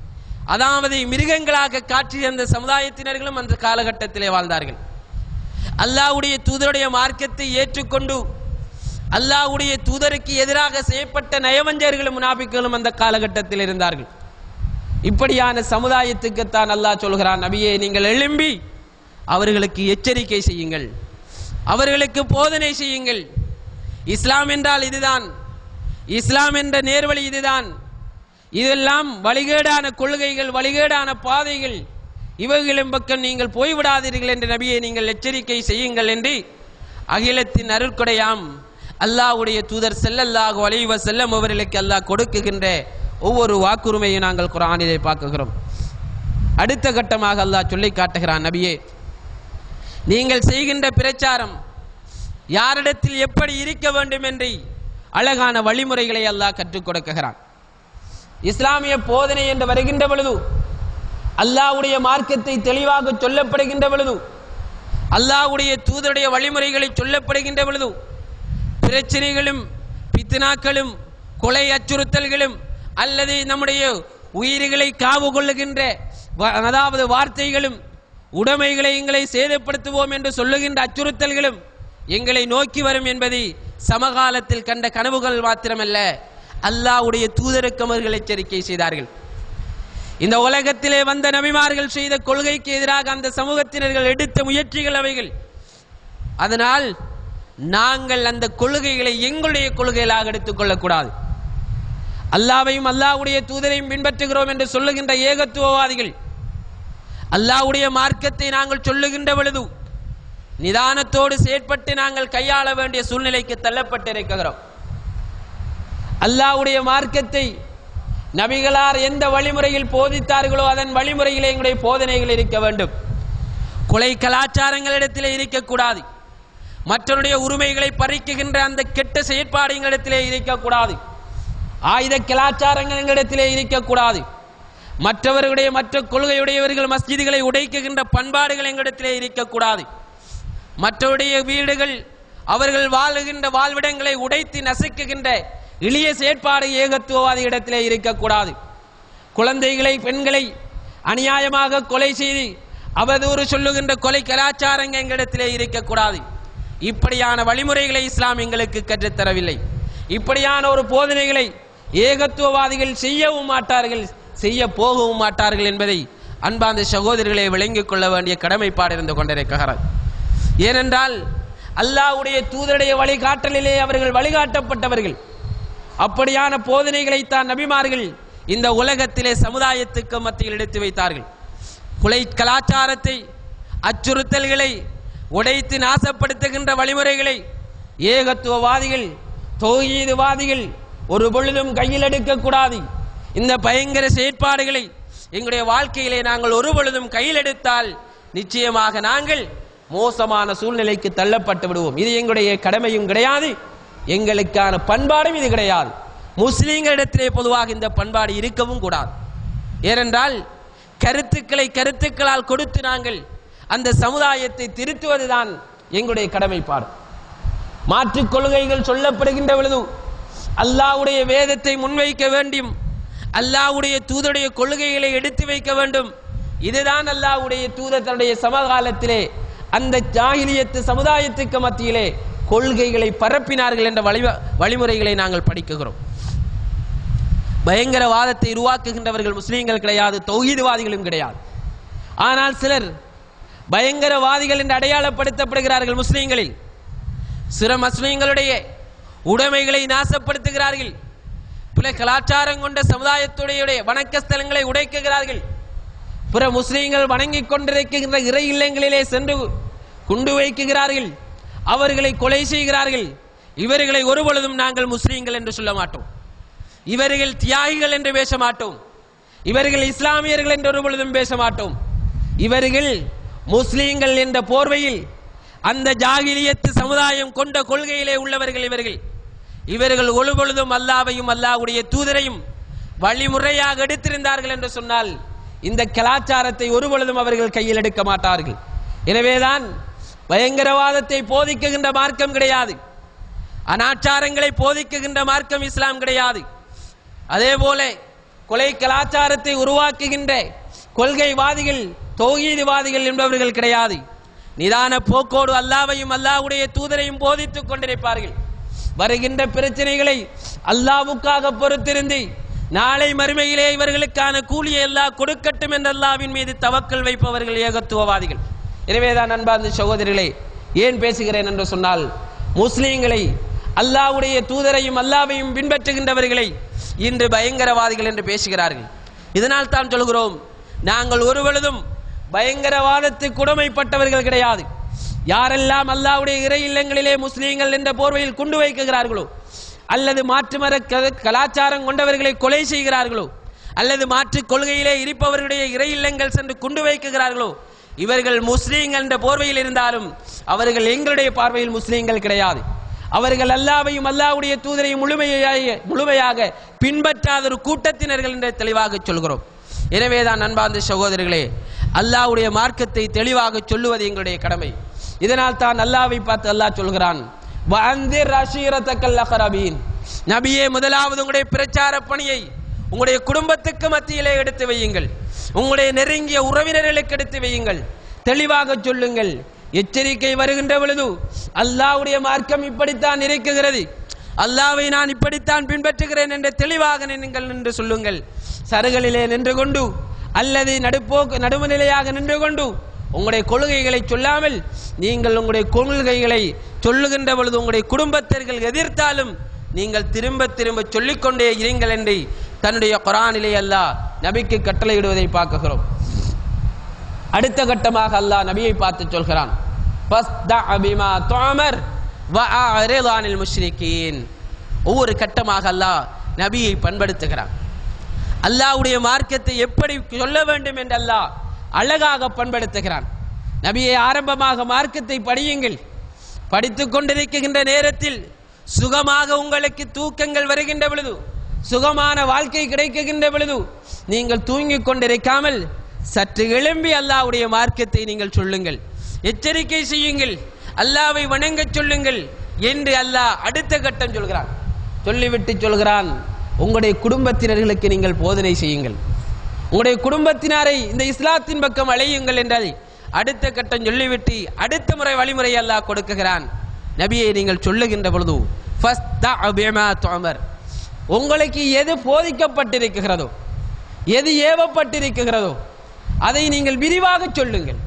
அதாவது மிருகங்களாக காட்சி அந்த சமுதாயத்தினர்களும் அந்த காலகட்டத்திலே வாழ்ந்தார்கள் அல்லாஹ்வுடைய தூதருடைய மார்க்கத்தை ஏற்றுக்கொண்டு அல்லாஹ்வுடைய தூதருக்கு எதிராக செய்யப்பட்ட நயவஞ்சர்களும் முனாபிக்களும் அந்த காலகட்டத்தில் இருந்தார்கள் இப்படியான சமுதாயத்துக்குத்தான் அல்லாஹ் சொல்கிறான் நபியே நீங்கள் எழும்பி அவர்களுக்கு எச்சரிக்கை செய்யுங்கள் அவர்களுக்கு போதனை செய்யுங்கள் இஸ்லாம் என்றால் இதுதான் இஸ்லாம் என்ற நேர்வழி இதுதான் இதெல்லாம் வழிகேடான கொள்கைகள் வழிகேடான பாதைகள் இவைகளின் பக்கம் நீங்கள் போய்விடாதீர்கள் என்று நபியை நீங்கள் எச்சரிக்கை செய்யுங்கள் என்று அகிலத்தின் அருட்கொடையாம் அல்லாஹ்வுடைய தூதர் செல்லல்லாஹு அலைஹி வஸல்லம் அவர்களுக்கு அல்லாஹ் கொடுக்குகின்ற ஒவ்வொரு வாக்குரிமையும் நாங்கள் குர்ஆனிலே பார்க்குகிறோம் அடுத்த கட்டமாக அல்லாஹ் சொல்லி காட்டுகிறான் நபியே நீங்கள் செய்கின்ற பிரச்சாரம் யாரிடத்தில் எப்படி இருக்க வேண்டும் என்று அழகான வழிமுறைகளை அல்லாஹ் கற்றுக் கொடுக்குகிறான் இஸ்லாமிய போதனை என்று வருகின்ற பொழுது அல்லாஹ்வுடைய மார்க்கத்தை தெளிவாக சொல்லப்படுகின்ற பொழுது அல்லாஹ்வுடைய தூதருடைய வழிமுறைகளை சொல்லப்படுகின்ற பொழுது பிரச்சனைகளும் பித்னாக்களும் கொலை அச்சுறுத்தல்களும் அல்லது நம்முடைய உயிர்களை காவு கொள்ளுகின்ற வ- அதாவது வார்த்தைகளும் உடைமைகளை எங்களை சேதப்படுத்துவோம் என்று சொல்லுகின்ற அச்சுறுத்தல்களும் எங்களை நோக்கி வரும் என்பதை சமகாலத்தில் கண்ட கனவுகள் மாத்திரமல்ல அல்லாஹ்வுடைய தூதருக்கு அவர்கள் எச்சரிக்கை செய்தார்கள் இந்த உலகத்திலே வந்த நபிமார்கள் செய்த கொள்கைக்கு எதிராக அந்த சமூகத்தினர்கள் எடுத்த முயற்சிகள் அவைகள் அதனால் நாங்கள் அந்த கொள்கைகளை எங்களுடைய கொள்கைகளாக எடுத்துக்கொள்ளக்கூடாது அல்லாவையும் அல்லாஹ்வுடைய தூதரையும் பின்பற்றுகிறோம் என்று சொல்லுகின்ற ஏகத்துவவாதிகள் அல்லாஹ்வுடைய மார்க்கத்தை நாங்கள் சொல்லுகின்ற பொழுது நிதானத்தோடு செயற்பட்டு நாங்கள் கையாள வேண்டிய சூழ்நிலைக்கு தள்ளப்பட்டிருக்கிறோம் அல்லாஹ்வுடைய மார்க்கத்தை நபிகளார் எந்த வழிமுறையில் போதித்தார்களோ அதன் வழிமுறையிலே எங்களுடைய போதனைகள் இருக்க வேண்டும் கொலை கலாச்சாரங்களிடத்திலே இருக்கக்கூடாது மற்றவருடைய உரிமைகளை பறிக்குகின்ற அந்த கெட்ட செயற்பாடு எங்களிடத்திலே இருக்கக்கூடாது ஆயுத கலாச்சாரங்கள் எங்களிடத்திலே இருக்கக்கூடாது மற்றவர்களுடைய மற்ற கொள்கையுடையவர்கள் மஸ்ஜிதுகளை உடைக்குகின்ற பண்பாடுகள் எங்களிடத்திலே இருக்கக்கூடாது மற்றவருடைய வீடுகள் அவர்கள் வாழுகின்ற வாழ்விடங்களை உடைத்து நசுக்குகின்ற எளிய செயற்பாடு ஏகத்துவவாதி இடத்திலே இருக்கக்கூடாது குழந்தைகளை பெண்களை அநியாயமாக கொலை செய்து அவதூறு சொல்லுகின்ற கொலை கலாச்சாரங்கள் எங்களிடத்திலே இருக்கக்கூடாது இப்படியான வழிமுறைகளை இஸ்லாம் எங்களுக்கு கற்றுத்தரவில்லை இப்படியான ஒரு போதனைகளை ஏகத்துவவாதிகள் செய்யவும் மாட்டார்கள் செய்ய போகவும் மாட்டார்கள் என்பதை அன்பாந்த சகோதரர்களை விளங்கிக் கொள்ள வேண்டிய கடமைப்பாடு இருந்து கொண்டிருக்கிறார் ஏனென்றால் அல்லாஹ்வுடைய தூதருடைய வழிகாட்டலிலே அவர்கள் வழிகாட்டப்பட்டவர்கள் அப்படியான போதனைகளைத்தான் நபிமார்கள் இந்த உலகத்திலே சமுதாயத்துக்கு மத்தியில் எடுத்து வைத்தார்கள் கொலை கலாச்சாரத்தை அச்சுறுத்தல்களை உடைத்து நாசப்படுத்துகின்ற வழிமுறைகளை ஏகத்துவவாதிகள் தௌஹீதுவாதிகள் ஒரு பொழுதும் கையில் எடுக்கக்கூடாது இந்த பயங்கர செயற்பாடுகளை எங்களுடைய வாழ்க்கையிலே நாங்கள் ஒரு பொழுதும் கையில் எடுத்தால் நிச்சயமாக நாங்கள் மோசமான சூழ்நிலைக்கு தள்ளப்பட்டு விடுவோம் இது எங்களுடைய கடமையும் கிடையாது எங்களுக்கான பண்பாடும் இது கிடையாது முஸ்லீம்களிடத்திலே பொதுவாக இந்த பண்பாடு இருக்கவும் கூடாது ஏனென்றால் கருத்துக்களை கருத்துக்களால் கொடுத்து நாங்கள் அந்த சமுதாயத்தை திருத்துவதுதான் எங்களுடைய கடமைப்பாடு மாற்றுக் கொள்கைகள் சொல்லப்படுகின்ற பொழுது அல்லாஹ்வுடைய வேதத்தை முன்வைக்க வேண்டும் அல்லாஹ்வுடைய தூதருடைய கொள்கைகளை எடுத்து வைக்க வேண்டும் இதுதான் அல்லாஹ்வுடைய தூதர் தன்னுடைய சமகாலத்திலே அந்த ஜாகிலியத்து சமுதாயத்துக்கு மத்தியிலே கொள்கைகளை பரப்பினார்கள் என்ற வழி வழிமுறைகளை நாங்கள் படிக்குகிறோம் பயங்கரவாதத்தை உருவாக்குகின்றவர்கள் முஸ்லீம்கள் கிடையாது தௌஹீதுவாதிகளும் கிடையாது ஆனால் சிலர் பயங்கரவாதிகள் என்று அடையாளப்படுத்தப்படுகிறார்கள் முஸ்லீம்களில் சில முஸ்லீம்களுடைய உடைமைகளை நாசப்படுத்துகிறார்கள் பிற கலாச்சாரம் கொண்ட சமுதாயத்துடைய வணக்க ஸ்தலங்களை உடைக்குகிறார்கள் பிற முஸ்லீம்கள் வணங்கிக் கொண்டிருக்கின்ற இறை இல்லங்களிலே சென்று குண்டு வைக்குகிறார்கள் அவர்களை கொலை செய்கிறார்கள் இவர்களை ஒருபொழுதும் நாங்கள் முஸ்லீம்கள் என்று சொல்ல மாட்டோம் இவர்கள் தியாகிகள் என்று பேச மாட்டோம் இவர்கள் இஸ்லாமியர்கள் என்று ஒரு பொழுதும் பேச மாட்டோம் இவர்கள் முஸ்லீம்கள் என்ற போர்வையில் அந்த ஜாகிலியத்து சமுதாயம் கொண்ட கொள்கையிலே உள்ளவர்கள் இவர்கள் இவர்கள் ஒரு பொழுதும் அல்லாவையும் அல்லாஹ்வுடைய தூதரையும் வழிமுறையாக எடுத்திருந்தார்கள் என்று சொன்னால் இந்த கலாச்சாரத்தை ஒரு பொழுதும் அவர்கள் கையில் எடுக்க மாட்டார்கள் எனவேதான் பயங்கரவாதத்தை போதிக்குகின்ற மார்க்கம் கிடையாது அனாச்சாரங்களை போதிக்குகின்ற மார்க்கம் இஸ்லாம் கிடையாது அதே போல கொலை கலாச்சாரத்தை உருவாக்குகின்ற கொள்கைவாதிகள் தௌஹீதுவாதிகள் என்பவர்கள் கிடையாது நிதான போக்கோடு அல்லாவையும் அல்லாஹ்வுடைய தூதரையும் போதித்துக் கொண்டிருப்பார்கள் வருகின்ற பிரச்சனைகளை அல்லாவுக்காக பொறுத்திருந்து நாளை மறுமையிலே இவர்களுக்கான கூலியை அல்லாஹ் கொடுக்கட்டும் என்ற அல்லாவின் மீது தவக்கல் வைப்பவர்கள் ஏகத்துவவாதிகள் எனவேதான் அன்பார்ந்த சகோதரிகளே ஏன் பேசுகிறேன் என்று சொன்னால் முஸ்லீம்களை அல்லாஹ்வுடைய தூதரையும் அல்லாவையும் பின்பற்றுகின்றவர்களை இன்று பயங்கரவாதிகள் என்று பேசுகிறார்கள் இதனால் தான் சொல்கிறோம் நாங்கள் ஒரு பொழுதும் பயங்கரவாதத்துக்கு உடமைப்பட்டவர்கள் கிடையாது யாரெல்லாம் அல்லாஹ்வுடைய இறை இல்லங்களிலே முஸ்லீம்கள் என்ற போர்வையில் குண்டு வைக்குகிறார்களோ அல்லது மாற்று மத க- கலாச்சாரம் கொண்டவர்களை கொலை செய்கிறார்களோ அல்லது மாற்று கொள்கையிலே இருப்பவர்களுடைய இறை இல்லங்கள் சென்று குண்டு வைக்குகிறார்களோ இவர்கள் முஸ்லீம்கள் என்ற போர்வையில் இருந்தாலும் அவர்கள் எங்களுடைய பார்வையில் முஸ்லீம்கள் கிடையாது அவர்கள் அல்லாவையும் அல்லாஹ்வுடைய தூதரையும் முழுமையாக முழுமையாக பின்பற்றாத ஒரு கூட்டத்தினர்கள் என்று தெளிவாக சொல்கிறோம் எனவேதான் அன்பார்ந்த சகோதரர்களே அல்லாஹ்வுடைய மார்க்கத்தை தெளிவாக சொல்லுவது எங்களுடைய கடமை இதனால் தான் அல்லாவை பார்த்து அல்லாஹ் சொல்கிறான் வஅந்திர் அஷீரத்தக்கல் அக்ரபீன் நபியே முதலாவது உங்களுடைய பிரச்சார பணியை உங்களுடைய குடும்பத்துக்கு மத்தியிலே எடுத்து வையுங்கள் உங்களுடைய நெருங்கிய உறவினர்களுக்கு எடுத்து வையுங்கள் தெளிவாக சொல்லுங்கள் எச்சரிக்கை வருகின்ற பொழுது அல்லாஹ்வுடைய மார்க்கம் இப்படித்தான் இருக்குகிறது அல்லாவை நான் இப்படித்தான் பின்பற்றுகிறேன் என்று தெளிவாக நீங்கள் நின்று சொல்லுங்கள் சருகளிலே நின்று கொண்டு அல்லது நடுப்போக்கு நடுவுநிலையாக நின்று கொண்டு உங்களுடைய கொள்கைகளை சொல்லாமல் நீங்கள் உங்களுடைய கொள்கைகளை சொல்லுகின்ற பொழுது உங்களுடைய குடும்பத்தினர்கள் எதிர்த்தாலும் நீங்கள் திரும்ப திரும்ப சொல்லிக்கொண்டே இருங்கள் என்று தன்னுடைய குரானிலே அல்லாஹ் நபிக்கு கட்டளையிடுவதை பார்க்கிறோம் அடுத்த கட்டமாக அல்லாஹ் நபியை பார்த்து சொல்கிறான் "ஃபஸ்தஅ பிமா துஅமர் வஅரித் அனில் முஷ்ரிகீன்." ஒவ்வொரு கட்டமாக அல்லாஹ் நபியை பண்படுத்துகிறான் அல்லாஹ்வுடைய மார்க்கத்தை எப்படி சொல்ல வேண்டும் என்று அல்லாஹ் அழகாக பண்படுத்துகிறான் நபியை ஆரம்பமாக மார்க்கத்தை படியுங்கள் படித்துக் கொண்டிருக்கின்ற நேரத்தில் சுகமாக உங்களுக்கு தூக்கங்கள் வருகின்ற பொழுது சுகமான வாழ்க்கை கிடைக்குகின்ற பொழுது நீங்கள் தூங்கிக் கொண்டிருக்காமல் சற்று எழும்பி அல்லாஹ்வுடைய மார்க்கத்தை நீங்கள் சொல்லுங்கள் எச்சரிக்கை செய்யுங்கள் அல்லாவை வணங்கச் சொல்லுங்கள் என்று அல்லாஹ் அடுத்த கட்டம் சொல்கிறான் சொல்லிவிட்டு சொல்கிறான் உங்களுடைய குடும்பத்தினர்களுக்கு நீங்கள் போதனை செய்யுங்கள் உங்களுடைய குடும்பத்தினரை இந்த இஸ்லாத்தின் பக்கம் அழையுங்கள் என்றால் அடுத்த கட்டம் சொல்லிவிட்டு அடுத்த முறை வழிமுறை அல்லாஹ் கொடுக்குகிறான் நபியை நீங்கள் சொல்லுகின்ற பொழுது "ஃபஸ்தஅ பிமா துஅமர்." உங்களுக்கு எது போதிக்கப்பட்டிருக்கிறதோ எது ஏவப்பட்டிருக்கிறதோ அதை நீங்கள் விரிவாக சொல்லுங்கள்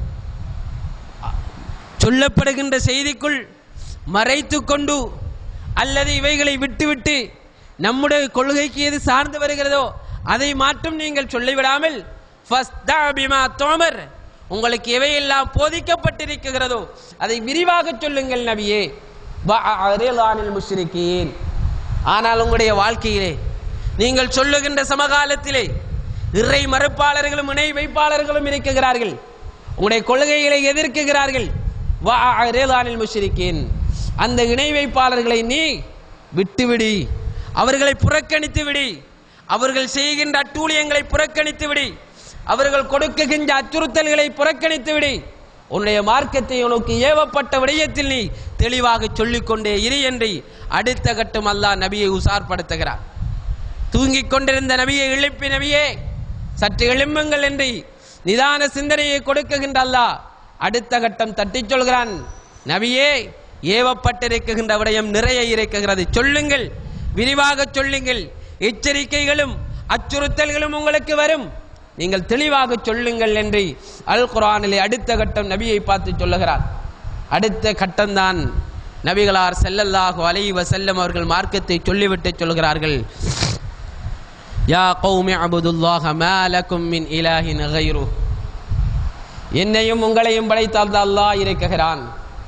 சொல்லப்படுகின்ற செய்திக்குள் மறைத்து கொண்டு அல்லது இவைகளை விட்டுவிட்டு நம்முடைய கொள்கைக்கு எது சார்ந்து வருகிறதோ அதை மாற்றும் நீங்கள் சொல்லிவிடாமல் "ஃபஸ்தா பிமா தோமர் உங்களுக்கு எவையெல்லாம் போதிக்கப்பட்டிருக்கிறதோ அதை விரிவாக சொல்லுங்கள் நபியே வஅரிலானில் முஷ்ரிக்கீன் ஆனால் உங்களுடைய வாழ்க்கையிலே நீங்கள் சொல்லுகின்ற சமகாலத்திலே இறை மறுப்பாளர்களும் இணை வைப்பாளர்களும் இருக்கிறார்கள் உங்களுடைய கொள்கைகளை எதிர்க்குகிறார்கள் வஅரிதானில் முஷ்ரிக்கீன் அந்த இணை வைப்பாளர்களை நீ விட்டுவிடி அவர்களை புறக்கணித்து விடி அவர்கள் செய்கின்ற அட்டூழியங்களை புறக்கணித்து விடி அவர்கள் கொடுக்குகின்ற அச்சுறுத்தல்களை புறக்கணித்து விடி உன்னுடைய மார்க்கத்தை உனக்கு ஏவப்பட்ட விடயத்தில் நீ தெளிவாக சொல்லிக்கொண்டே இரு என்று அடுத்த கட்டம் அல்லாஹ் நபியை உசார்படுத்துகிறார் தூங்கிக் கொண்டிருந்த நபியை எழுப்பி நபியே சற்று எழும்புங்கள் என்று நிதான சிந்தனையை கொடுக்குகின்ற அல்லாஹ் அடுத்த கட்டம் தட்டிச் சொல்கிறான் நபியே ஏவப்பட்டிருக்குகின்ற விடயம் நிறைய இருக்குகிறது சொல்லுங்கள் விரிவாக சொல்லுங்கள் எச்சரிக்கைகளும் அச்சுறுத்தல்களும் உங்களுக்கு வரும் நீங்கள் தெளிவாக சொல்லுங்கள் என்று அல் குர்ஆனிலே அடுத்த கட்டம் நபியை பார்த்து சொல்லுகிறார் அடுத்த கட்டம்தான் நபிகளார் ஸல்லல்லாஹு அலைஹி வஸல்லம் அவர்கள் மார்க்கத்தை சொல்லிவிட்டு சொல்கிறார்கள் யா கௌமி அபுதுல்லாஹ மா லக்கும் மின் இலாஹின் கைரு என்னையும் உங்களையும் படைத்த அந்த அல்லாஹ் இருக்குகிறான்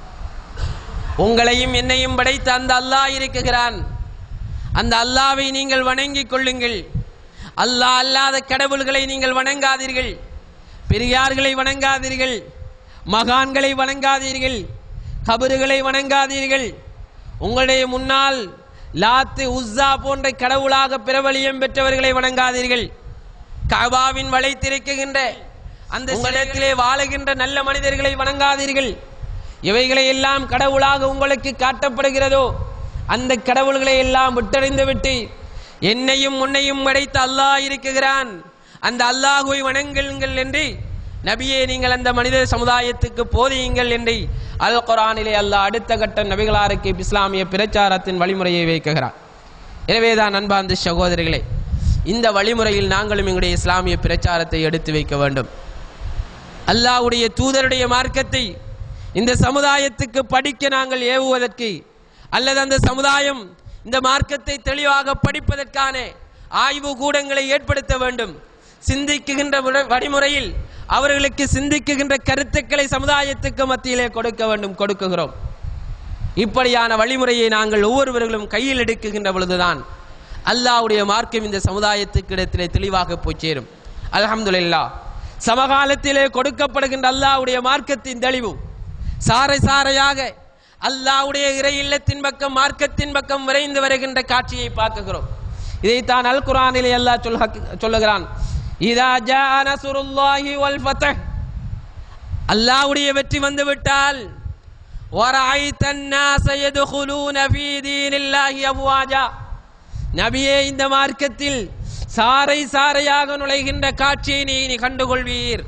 உங்களையும் என்னையும் படைத்த அந்த அல்லாஹ் இருக்குகிறான் அந்த அல்லாவை நீங்கள் வணங்கிக் கொள்ளுங்கள் அல்லாஹ் அல்லாத கடவுள்களை நீங்கள் வணங்காதீர்கள் பெரியார்களை வணங்காதீர்கள் மகான்களை வணங்காதீர்கள் கபறுகளை வணங்காதீர்கள் உங்களுடைய முன்னால் லாத்து உஸ்ஸா போன்ற கடவுளாக பிரபலியம் பெற்றவர்களை வணங்காதீர்கள் கபாவின் வளைத்திருக்குகின்ற அந்த இடத்திலே வாழுகின்ற நல்ல மனிதர்களை வணங்காதீர்கள் இவைகளை எல்லாம் கடவுளாக உங்களுக்கு காட்டப்படுகிறதோ அந்த கடவுள்களை எல்லாம் விட்டறிந்து விட்டு என்னையும் உன்னையும் படைத்த அல்லாஹ் இருக்குகிறான் அந்த அல்லாஹுவை வணங்குங்கள் என்று நபியே நீங்கள் அந்த மனித சமுதாயத்துக்கு போதியுங்கள் என்று அல் குரானிலே அல்லாஹ் அடுத்த கட்ட நபிகளாருக்கு இஸ்லாமிய பிரச்சாரத்தின் வழிமுறையை வைக்குகிறார் எனவேதான் அன்பார்ந்த சகோதரிகளே இந்த வழிமுறையில் நாங்களும் எங்களுடைய இஸ்லாமிய பிரச்சாரத்தை எடுத்து வைக்க வேண்டும் அல்லாஹ்வுடைய தூதருடைய மார்க்கத்தை இந்த சமுதாயத்துக்கு படிக்க நாங்கள் ஏவுவதற்கு அல்லது அந்த சமுதாயம் இந்த மார்க்கத்தை தெளிவாக படிப்பதற்கான ஆய்வு கூடங்களை ஏற்படுத்த வேண்டும் சிந்திக்குகின்ற விட- வழிமுறையில் அவர்களுக்கு சிந்திக்குகின்ற கருத்துக்களை சமுதாயத்துக்கு மத்தியிலே கொடுக்க வேண்டும் கொடுக்குகிறோம் இப்படியான வழிமுறையை நாங்கள் ஒவ்வொருவர்களும் கையில் எடுக்குகின்ற பொழுதுதான் அல்லாஹ்வுடைய மார்க்கம் இந்த சமுதாயத்துக்கு இடத்திலே தெளிவாக போய் சேரும் அல்ஹம்துலில்லாஹ் சமகாலத்திலே கொடுக்கப்படுகின்ற அல்லாஹ்வுடைய மார்க்கத்தின் தெளிவு சாறை சாறையாக அல்லாஹ்வுடைய இறை இல்லத்தின் பக்கம் மார்க்கத்தின் பக்கம் விரைந்து வருகின்ற காட்சியை பார்க்குகிறோம் இதைத்தான் அல் குர்ஆனிலே அல்லாஹ் சொல்ல சொல்லுகிறான் இதா ஜா நஸ்ருல்லாஹி வல் ஃபத்ஹ் அல்லாஹ்வுடைய வெற்றி வந்து விட்டால் وَرَأَيْتَ النَّاسَ يَدْخُلُونَ فِي دِينِ اللَّهِ أَفْوَاجًا நபியே இந்த மார்க்கத்தில் சாறை சாறையாக நுழைகின்ற காட்சியை நீ நீ கண்டுகொள்வீர்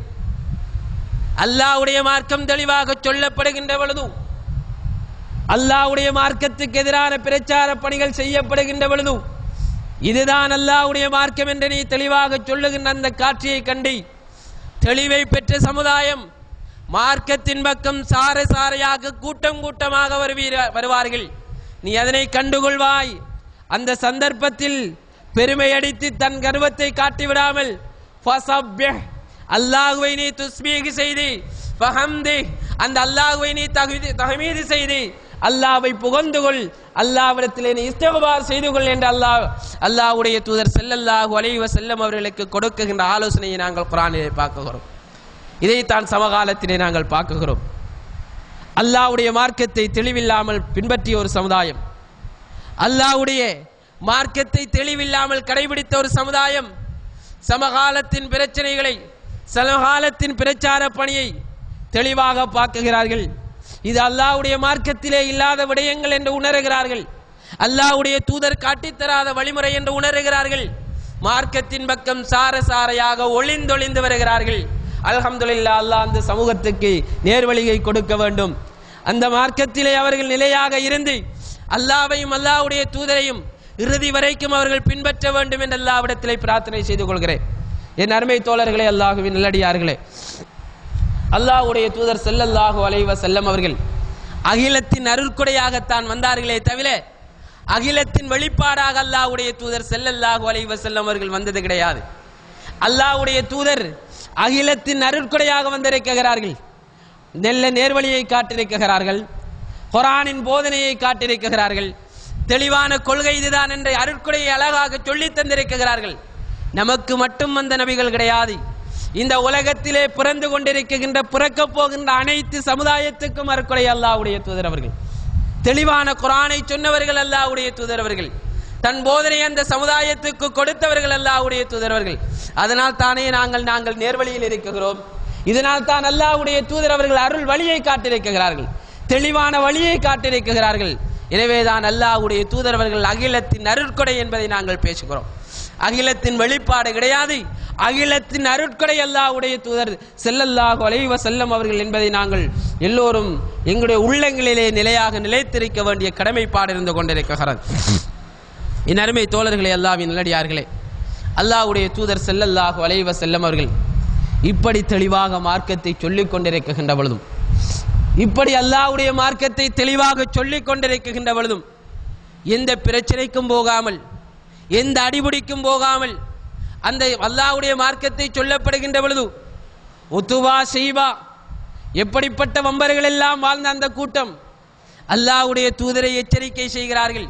அல்லாஹ்வுடைய மார்க்கம் தெளிவாக சொல்லப்படுகின்ற பொழுதும் அல்லாஹ்வுடைய மார்க்கத்துக்கு எதிரான பிரச்சார பணிகள் செய்யப்படுகின்ற பொழுதும் இதுதான் அல்லாஹ்வுடைய மார்க்கம் என்று நீ தெளிவாக சொல்லுகின்ற அந்த காட்சியை கண்டு தெளிவை பெற்ற சமுதாயம் மார்க்கத்தின் பக்கம் சார சாரையாக கூட்டம் கூட்டமாக வருவீர வருவார்கள் நீ அதனை கண்டுகொள்வாய் அந்த சந்தர்ப்பத்தில் பெருமை அடித்து தன் கர்வத்தை காட்டிவிடாமல் ஃபஸப்பிஹ், அல்லாஹ்வை நீ துஸ்பீக் செய்து ஃபஹம்தி, அந்த அல்லாஹ்வை நீ தகுதி தஹமீது செய்து அல்லாஹ்வை புகழ்ந்து கொள் அல்லாஹ்விடத்திலே நீ இஸ்திக்பார் செய்து கொள் என்று அல்லாஹ் அல்லாஹ்வுடைய தூதர் ஸல்லல்லாஹு அலைஹி வஸல்லம் அவர்களுக்கு கொடுக்குகின்ற ஆலோசனையை நாங்கள் குர்ஆனிலே பார்க்கிறோம் இதைத்தான் சமகாலத்திலே நாங்கள் பார்க்குகிறோம் அல்லாஹ்வுடைய மார்க்கத்தை தெளிவில்லாமல் பின்பற்றிய ஒரு சமுதாயம் அல்லாஹ்வுடைய மார்க்கத்தை தெளிவில்லாமல் கடைபிடித்த ஒரு சமுதாயம் சமகாலத்தின் பிரச்சனைகளை சமகாலத்தின் பிரச்சார பணியை தெளிவாக பார்க்குகிறார்கள் இது அல்லாஹ்வுடைய மார்க்கத்திலே இல்லாத விடயங்கள் என்று உணர்கிறார்கள் அல்லாஹ்வுடைய தூதர் காட்டித்தராத வழிமுறை என்று உணர்கிறார்கள் மார்க்கத்தின் பக்கம் சார சாரையாக ஒளிந்தொளிந்து வருகிறார்கள் அல்ஹம்துலில்லாஹ் அல்லாஹ் அந்த சமூகத்துக்கு நேர்வழியை கொடுக்க வேண்டும் அந்த மார்க்கத்திலே அவர்கள் நிலையாக இருந்து அல்லாஹ்வையும் அல்லாஹ்வுடைய தூதரையும் இறுதி வரைக்கும் அவர்கள் பின்பற்ற வேண்டும் என்று அல்லாஹ்விடத்திலே பிரார்த்தனை செய்து கொள்கிறேன் என் அருமை தோழர்களே அல்லாஹுவின் நல்லடியார்களே அல்லாஹ்வுடைய தூதர் ஸல்லல்லாஹு அலைஹி வஸல்லம் அவர்கள் அகிலத்தின் அருள்கொடையாகத்தான் வந்தார்களே தவிர அகிலத்தின் வெளிப்பாடாக அல்லாஹ்வுடைய தூதர் ஸல்லல்லாஹு அலைஹி வஸல்லம் அவர்கள் வந்தது கிடையாது அல்லாஹ்வுடைய தூதர் அகிலத்தின் அருட்கொடையாக வந்திருக்கிறார்கள் நெல்ல நேர்வழியை காட்டிருக்கிறார்கள் குரானின் போதனையை காட்டிருக்கிறார்கள் தெளிவான கொள்கை இதுதான் என்ற அருட்கொடையை அழகாக சொல்லித் தந்திருக்கிறார்கள் நமக்கு மட்டும் வந்த நபிகள் கிடையாது இந்த உலகத்திலே பிறந்து கொண்டிருக்கின்ற பிறக்கப் போகின்ற அனைத்து சமுதாயத்துக்கும் அருக்குறை அல்லாஹ்வுடைய தூதர் அவர்கள் தெளிவான குரானை சொன்னவர்கள் அல்லாஹ்வுடைய தூதர் அவர்கள் தன் போதனை அந்த சமுதாயத்துக்கு கொடுத்தவர்கள் அல்லாஹ்வுடைய தூதர் அவர்கள் அதனால் தானே நாங்கள் நாங்கள் நேர்வழியில் இருக்கிறோம் இதனால் தான் அல்லாஹ்வுடைய தூதர் அவர்கள் அருள் வழியை காட்டியிருக்கிறார்கள் தெளிவான வழியை காட்டியிருக்கிறார்கள் எனவேதான் அல்லாஹ்வுடைய தூதர் அவர்கள் அகிலத்தின் அருட்கொடை என்பதை நாங்கள் பேசுகிறோம் அகிலத்தின் வெளிப்பாடு கிடையாது அகிலத்தின் அருட்கொடை அல்லாஹ்வுடைய தூதர் செல்லல்லாஹு அலைஹி வஸல்லம் அவர்கள் என்பதை நாங்கள் எல்லோரும் எங்களுடைய உள்ளங்களிலே நிலையாக நிலைத்திருக்க வேண்டிய கடமைப்பாடு இருந்து கொண்டிருக்கிறது என் அருமை தோழர்களே அல்லாவின் நல்லடியார்களே அல்லாஹ்வுடைய தூதர் செல்லல்லாஹு அலைஹி வஸல்லம் அவர்கள் இப்படி தெளிவாக மார்க்கத்தை சொல்லிக் கொண்டிருக்கின்ற பொழுதும் இப்படி அல்லாஹ்வுடைய மார்க்கத்தை தெளிவாக சொல்லிக் கொண்டிருக்கின்ற பொழுதும் எந்த பிரச்சனைக்கும் போகாமல் எந்த அடிபிடிக்கும் போகாமல் அந்த அல்லாஹ்வுடைய மார்க்கத்தை சொல்லப்படுகின்ற பொழுது உத்துவா செய்வா எப்படிப்பட்ட வம்பர்கள் எல்லாம் வாழ்ந்த அந்த கூட்டம் அல்லாஹ்வுடைய தூதரை எச்சரிக்கை செய்கிறார்கள்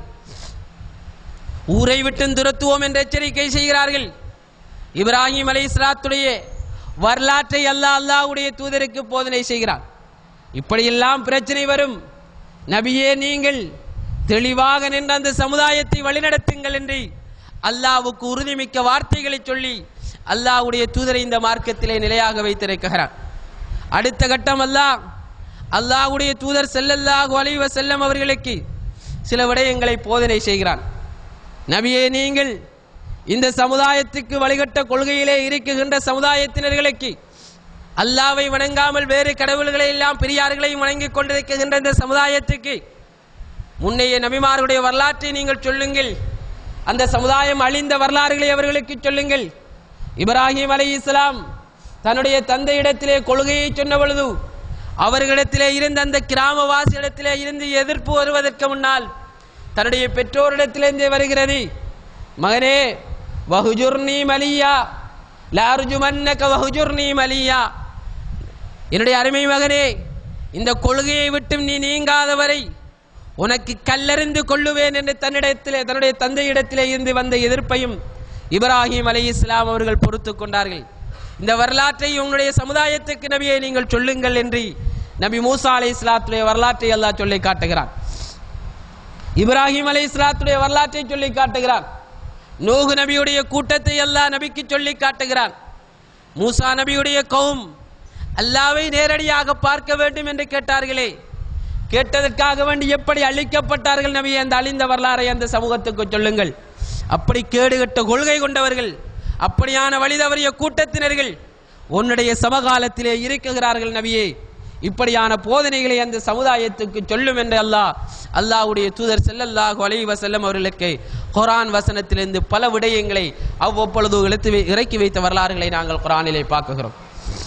ஊரை விட்டு துரத்துவோம் என்று எச்சரிக்கை செய்கிறார்கள் இப்ராஹிம் அலை இஸ்லாத்துடைய வரலாற்றை அல்லாஹ் அல்லாஹ்வுடைய தூதருக்கு போதனை செய்கிறார் இப்படியெல்லாம் பிரச்சனை வரும் நபியே நீங்கள் தெளிவாக நின்ற அந்த சமுதாயத்தை வழிநடத்துங்கள் என்று அல்லாஹ்வுக்கு உறுதிமிக்க வார்த்தைகளை சொல்லி அல்லாஹ்வுடைய தூதரை இந்த மார்க்கத்திலே நிலையாக வைத்திருக்கிறார் அடுத்த கட்டம் அல்லாஹ் அல்லாஹ்வுடைய தூதர் செல்லல்லாஹு அலைஹி வஸல்லம் அவர்களுக்கு சில விடயங்களை போதனை செய்கிறான் நபியே நீங்கள் இந்த சமுதாயத்துக்கு வழிகட்ட கொள்கையிலே இருக்குகின்ற சமுதாயத்தினர்களுக்கு அல்லாவை வணங்காமல் வேறு கடவுள்களை எல்லாம் பெரியார்களையும் வணங்கிக் கொண்டிருக்கின்ற இந்த சமுதாயத்துக்கு முன்னைய நபிமார்களுடைய வரலாற்றை நீங்கள் சொல்லுங்கள் அந்த சமுதாயம் அழிந்த வரலாறுகளை அவர்களுக்கு சொல்லுங்கள் இப்ராஹிம் அலை இஸ்லாம் தன்னுடைய தந்தையிடத்திலே கொள்கையை சொன்ன பொழுது அவர்களிடத்திலே இருந்த அந்த கிராமவாசியிடத்திலே இருந்து எதிர்ப்பு வருவதற்கு முன்னால் தன்னுடைய பெற்றோரிடத்திலிருந்தே வருகிறது மகனே வஹுஜுர்னி மலியா லார்ஜுமன்னக வஹுஜுர்னி மலியா என்னுடைய அருமை மகனே இந்த கொள்கையை விட்டும் நீ நீங்காதவரை உனக்கு கல்லறிந்து கொள்ளுவேன் என்று தன்னிடத்திலே தன்னுடைய தந்தையிடத்திலே இருந்து வந்த எதிர்ப்பையும் இப்ராஹிம் அலை இஸ்லாம் அவர்கள் பொறுத்து கொண்டார்கள் இந்த வரலாற்றை உங்களுடைய சமுதாயத்துக்கு நபியை நீங்கள் சொல்லுங்கள் என்று நபி மூசா அலை இஸ்லாத்துடைய வரலாற்றை அல்லாஹ் சொல்லி காட்டுகிறான் இப்ராஹிம் அலை இஸ்லாத்துடைய வரலாற்றை சொல்லி காட்டுகிறான் நூகு நபியுடைய கூட்டத்தை அல்லாஹ் நபிக்கு சொல்லி காட்டுகிறான் மூசா நபியுடைய கௌம் அல்லாவை நேரடியாக பார்க்க வேண்டும் என்று கேட்டார்களே கேட்டதற்காக வேண்டி எப்படி அழிக்கப்பட்டார்கள் நபி அந்த அழிந்த வரலாறை அந்த சமூகத்துக்கு சொல்லுங்கள் அப்படி கேடுகட்ட கொள்கை கொண்டவர்கள் அப்படியான வழி தவறிய கூட்டத்தினர்கள் உன்னுடைய சமகாலத்திலே இருக்குகிறார்கள் நபியே இப்படியான போதனைகளை அந்த சமுதாயத்துக்கு சொல்லும் என்று அல்லாஹ் அல்லாஹ்வுடைய தூதர் ஸல்லல்லாஹு அலைஹி வஸல்லம் அவர்களுக்கு குர்ஆன் வசனத்திலிருந்து பல விடயங்களை அவ்வப்பொழுது இழுத்து வை- இறக்கி வைத்த வரலாறுகளை நாங்கள் குர்ஆனிலே பார்க்குகிறோம்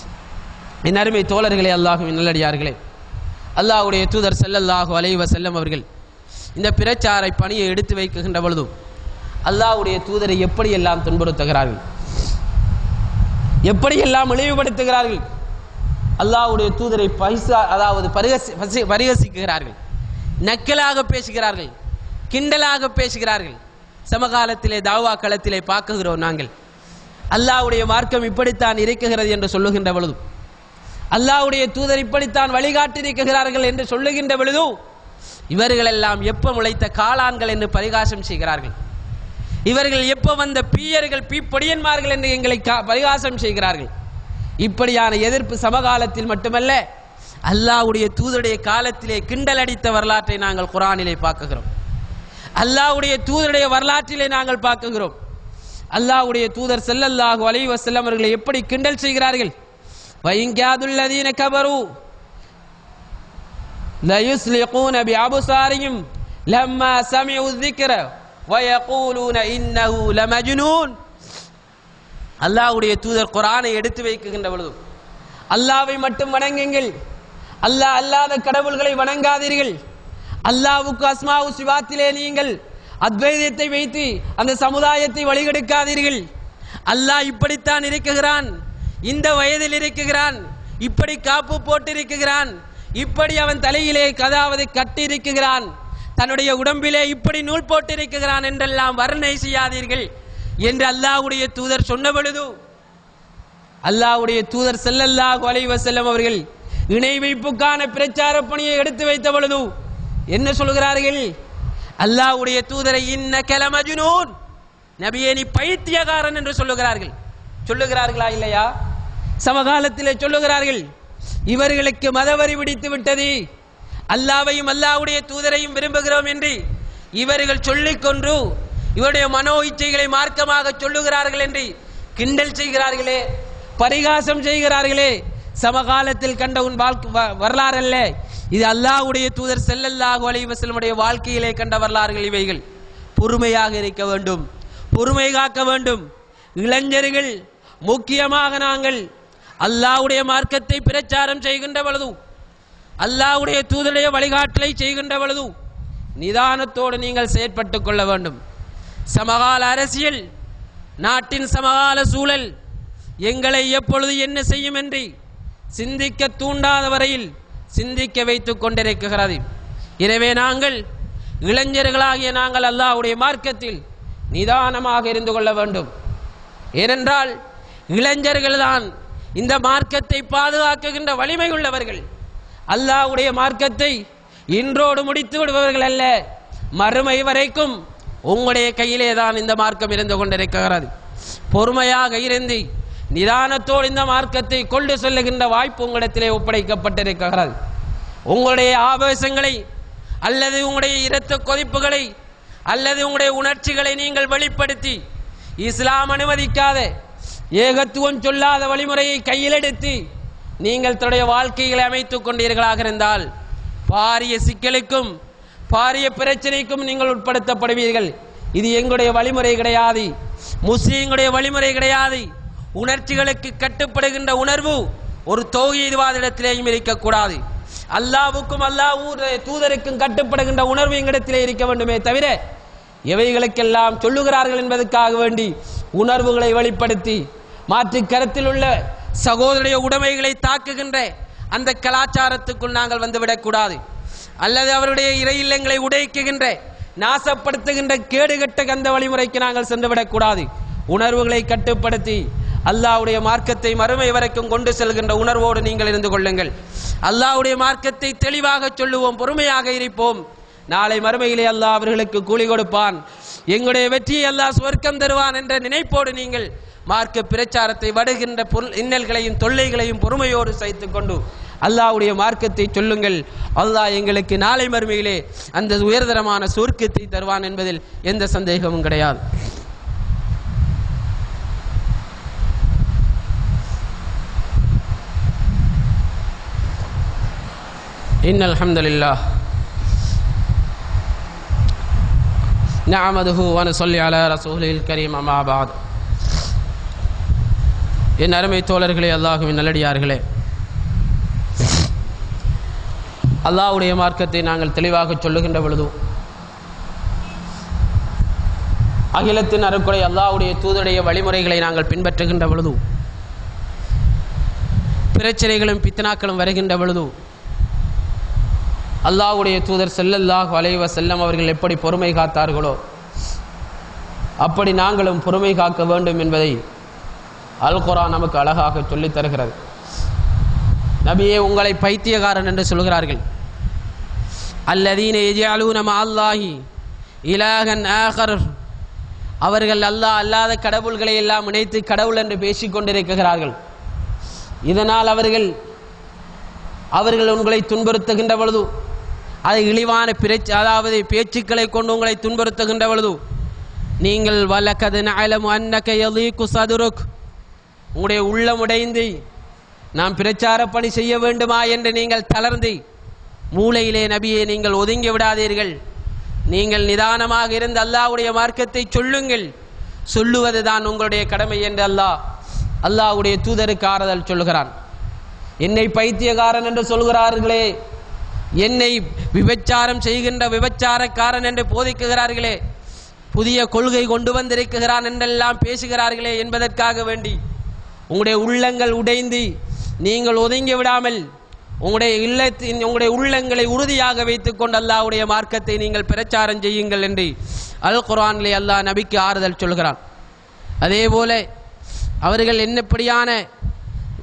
என் அருமை தோழர்களே அல்லாஹுவின் நல்லடியார்களே அல்லாஹ்வுடைய தூதர் ஸல்லல்லாஹு அலைஹி வஸல்லம் அவர்கள் இந்த பிரச்சாரை பணியை எடுத்து வைக்கின்ற பொழுதும் அல்லாஹ்வுடைய தூதரை எப்படியெல்லாம் துன்புறுத்துகிறார்கள் எப்படியெல்லாம் இழிவுபடுத்துகிறார்கள் அல்லாஹ்வுடைய தூதரை பைசா அதாவது பரிகசி பசி- பரிகசிக்கிறார்கள் நக்கலாக பேசுகிறார்கள் கிண்டலாக பேசுகிறார்கள் சமகாலத்திலே தாவா களத்திலே பார்க்குகிறோம் நாங்கள் அல்லாஹ்வுடைய மார்க்கம் இப்படித்தான் இருக்குகிறது என்று சொல்லுகின்ற பொழுதும் அல்லாஹ்வுடைய தூதர் இப்படித்தான் வழிகாட்டியிருக்கிறார்கள் என்று சொல்லுகின்ற பொழுதும் இவர்களெல்லாம் எப்ப முளைத்த காளான்கள் என்று பரிகாசம் செய்கிறார்கள் இவர்கள் எப்ப வந்த பீயர்கள் பீப்பொடியன்மார்கள் என்று எங்களை கா- பரிகாசம் செய்கிறார்கள் இப்படியான எதிர்ப்பு சமகாலத்தில் மட்டுமல்ல அல்லாஹ்வுடைய தூதருடைய காலத்திலே கிண்டல் அடித்த வரலாற்றை நாங்கள் குரானிலே பார்க்குகிறோம் அல்லாஹ்வுடைய தூதருடைய வரலாற்றிலே நாங்கள் பார்க்குகிறோம் அல்லாஹ்வுடைய தூதர் ஸல்லல்லாஹு அலைஹி வஸல்லம் அவர்களை எப்படி கிண்டல் செய்கிறார்கள் வைங்காதுல்லதீன கபரு ليسلقون بأبصارهم لما سمعوا الذكر ويقولون إنه لمجنون அல்லாஹ்வுடைய தூதர் குர்ஆனை எடுத்து வைக்கின்ற பொழுது அல்லாவை மட்டும் வணங்குங்கள் அல்லாஹ் அல்லாத கடவுள்களை வணங்காதீர்கள் அல்லாஹ்வுக்கு அஸ்மாவு சிவாத்திலே நீங்கள் அத்வைதத்தை வைத்து அந்த சமுதாயத்தை வழிகெடுக்காதீர்கள் அல்லாஹ் இப்படித்தான் இருக்குகிறான் இந்த வயதில் இருக்குகிறான் இப்படி காப்பு போட்டு இருக்குகிறான் இப்படி அவன் தலையிலே கதாவது கட்டி இருக்குகிறான் தன்னுடைய உடம்பிலே இப்படி நூல் போட்டு இருக்குகிறான் என்றெல்லாம் வர்ணனை செய்யாதீர்கள் என்று அல்லாஹ்வுடைய தூதர் சொன்ன பொழுது அல்லாஹ்வுடைய தூதர் ஸல்லல்லாஹு அலைஹி வஸல்லம் அவர்கள் இணை வைப்புக்கான பிரச்சார பணியை எடுத்து வைத்த பொழுது என்ன சொல்கிறார்கள் அல்லாஹ்வுடைய தூதரை இன்ன கலமஜுனூன் நபியே நீ பைத்தியக்காரன் என்று சொல்லுகிறார்கள் சொல்லுகிறார்களா இல்லையா சமகாலத்திலே சொல்லுகிறார்கள் இவர்களுக்கு மதவரி பிடித்து விட்டது அல்லாவையும் அல்லாஹ்வுடைய தூதரையும் விரும்புகிறோம் என்று இவர்கள் சொல்லிக் கொன்று இவருடைய மனோ இச்சைகளை மார்க்கமாக சொல்லுகிறார்கள் என்று கிண்டல் செய்கிறார்களே பரிகாசம் செய்கிறார்களே சமகாலத்தில் கண்ட உன் வாழ்க்கை வ- வரலாறு அல்ல இது அல்லாஹ்வுடைய தூதர் ஸல்லல்லாஹு அலைஹி வஸல்லமுடைய வாழ்க்கையிலே கண்ட வரலாறுகள் இவைகள் பொறுமையாக இருக்க வேண்டும் பொறுமை காக்க வேண்டும் இளைஞர்கள் முக்கியமாக நாங்கள் அல்லாஹ்வுடைய மார்க்கத்தை பிரச்சாரம் செய்கின்ற பொழுது அல்லாஹ்வுடைய தூதருடைய வழிகாட்டலை செய்கின்ற பொழுது நிதானத்தோடு நீங்கள் செயற்பட்டுக் கொள்ள வேண்டும் சமகால அரசியல் நாட்டின் சமகால சூழல் எங்களை எப்பொழுது என்ன செய்யும் என்று சிந்திக்க தூண்டாத வரையில் சிந்திக்க வைத்துக் கொண்டிருக்கிறது எனவே நாங்கள் இளைஞர்களாகிய நாங்கள் அல்லாஹ்வுடைய மார்க்கத்தில் நிதானமாக இருந்து கொள்ள வேண்டும் ஏனென்றால் இளைஞர்கள்தான் இந்த மார்க்கத்தை பாதுகாக்குகின்ற வலிமை உள்ளவர்கள் அல்லாஹ்வுடைய மார்க்கத்தை இன்றோடு முடித்து விடுபவர்கள் அல்ல மறுமை வரைக்கும் உங்களுடைய கையிலே தான் இந்த மார்க்கம் இருந்து கொண்டிருக்கிறது பொறுமையாக இருந்து நிதானத்தோடு இந்த மார்க்கத்தை கொண்டு செல்லுகின்ற வாய்ப்பு உங்களிடத்திலே ஒப்படைக்கப்பட்டிருக்கிறது உங்களுடைய ஆவேசங்களை அல்லது உங்களுடைய இரத்த கொதிப்புகளை அல்லது உங்களுடைய உணர்ச்சிகளை நீங்கள் வெளிப்படுத்தி இஸ்லாம் அனுமதிக்காத ஏகத்துவம் சொல்லாத வழிமுறையை கையில் எடுத்து நீங்கள் தன்னுடைய வாழ்க்கைகளை அமைத்துக் கொண்டீர்களாக இருந்தால் பாரிய சிக்கலுக்கும் பாரிய பிரச்சனைக்கும் நீங்கள் உட்படுத்தப்படுவீர்கள் இது எங்களுடைய வழிமுறை கிடையாது முஸ்லீம்களுடைய வழிமுறை கிடையாது உணர்ச்சிகளுக்கு கட்டுப்படுகின்ற உணர்வு ஒரு தௌஹீத்வாதிடத்திலேயும் இருக்கக்கூடாது அல்லாவுக்கும் அல்லாஹ் தூதருக்கும் கட்டுப்படுகின்ற உணர்வு எங்களிடத்திலே இருக்க வேண்டுமே தவிர எவைகளுக்கெல்லாம் சொல்லுகிறார்கள் என்பதற்காக வேண்டி உணர்வுகளை வெளிப்படுத்தி மாற்று கருத்தில் உள்ள சகோதரிய உடைமைகளை தாக்குகின்ற அந்த கலாச்சாரத்துக்குள் நாங்கள் வந்துவிடக்கூடாது அல்லது அவருடைய இறை இல்லங்களை உடைக்குகின்ற நாசப்படுத்துகின்ற கேடுகட்ட அந்த வழிமுறைக்கு நாங்கள் சென்றுவிடக்கூடாது உணர்வுகளை கட்டுப்படுத்தி அல்லாஹ்வுடைய மார்க்கத்தை மறுமை வரைக்கும் கொண்டு செல்கின்ற உணர்வோடு நீங்கள் இருந்து கொள்ளுங்கள் அல்லாஹ்வுடைய மார்க்கத்தை தெளிவாக சொல்லுவோம் பொறுமையாக இருப்போம் நாளை மறுமையிலே அல்லாஹ் அவர்களுக்கு கூலி கொடுப்பான் எங்களுடைய வெற்றியை அல்லாஹ் சுவர்க்கம் தருவான் என்ற நினைப்போடு நீங்கள் மார்க்க பிரச்சாரத்தை வடுகின்ற பொருள் இன்னல்களையும் தொல்லைகளையும் பொறுமையோடு சைத்துக் கொண்டு அல்லாஹ்வுடைய மார்க்கத்தை சொல்லுங்கள் அல்லாஹ் எங்களுக்கு நாளை மறுமையிலே அந்த உயர்தரமான சுவர்க்கத்தை தருவான் என்பதில் எந்த சந்தேகமும் கிடையாது إن الحمد لله نعمده ونصلي على رسوله الكريم أما بعد என் அருமை தோழர்களே அல்லாஹுவின் நல்லடியார்களே அல்லாஹ்வுடைய மார்க்கத்தை நாங்கள் தெளிவாக சொல்லுகின்ற பொழுது அகிலத்தின் அருக்குறை அல்லாஹ்வுடைய தூதுடைய வழிமுறைகளை நாங்கள் பின்பற்றுகின்ற பொழுது பிரச்சனைகளும் பித்தனாக்களும் வருகின்ற பொழுது அல்லாஹ்வுடைய தூதர் செல்லல்லாஹு அலைஹி வஸல்லம் அவர்கள் எப்படி பொறுமை காத்தார்களோ அப்படி நாங்களும் பொறுமை காக்க வேண்டும் என்பதை அல் குர்ஆன் நமக்கு அழகாக சொல்லித் தருகிறது நபியே உங்களை பைத்தியக்காரன் என்று சொல்கிறார்கள் அல்லதீன எஜாலூன அல்லாஹி இலாகன் ஆகர் அவர்கள் அல்லாஹ் அல்லாத கடவுள்களை எல்லாம் இணைத்து கடவுள் என்று பேசிக் கொண்டிருக்கிறார்கள் இதனால் அவர்கள் அவர்கள் உங்களை துன்புறுத்துகின்ற பொழுது அது இழிவான பிரச்ச அதாவது பேச்சுக்களை கொண்டு உங்களை துன்புறுத்துகின்ற பொழுது நீங்கள் வலக்கது நலமு அன்னக்க யலீக்கு சதுருக் உங்களுடைய உள்ளம் உடைந்து நாம் பிரச்சார பணி செய்ய வேண்டுமா என்று நீங்கள் தளர்ந்து மூளையிலே நபியை நீங்கள் ஒதுங்கி விடாதீர்கள் நீங்கள் நிதானமாக இருந்து அல்லாஹ்வுடைய மார்க்கத்தை சொல்லுங்கள் சொல்லுவது தான் உங்களுடைய கடமை என்று அல்லாஹ் அல்லாஹ்வுடைய தூதருக்கு ஆறுதல் சொல்லுகிறான் என்னை பைத்தியக்காரன் என்று சொல்கிறார்களே என்னை விபச்சாரம் செய்கின்ற விபச்சாரக்காரன் என்று போதிக்குகிறார்களே புதிய கொள்கை கொண்டு வந்திருக்கிறான் என்றெல்லாம் பேசுகிறார்களே என்பதற்காக வேண்டி உங்களுடைய உள்ளங்கள் உடைந்து நீங்கள் ஒதுங்கி விடாமல் உங்களுடைய இல்லத்தின் உங்களுடைய உள்ளங்களை உறுதியாக வைத்துக்கொண்டு அல்லாஹ்வுடைய மார்க்கத்தை நீங்கள் பிரச்சாரம் செய்யுங்கள் என்று அல் குர்ஆனிலே அல்லாஹ் நபிக்கு ஆறுதல் சொல்கிறான் அதே போல அவர்கள் என்னப்படியான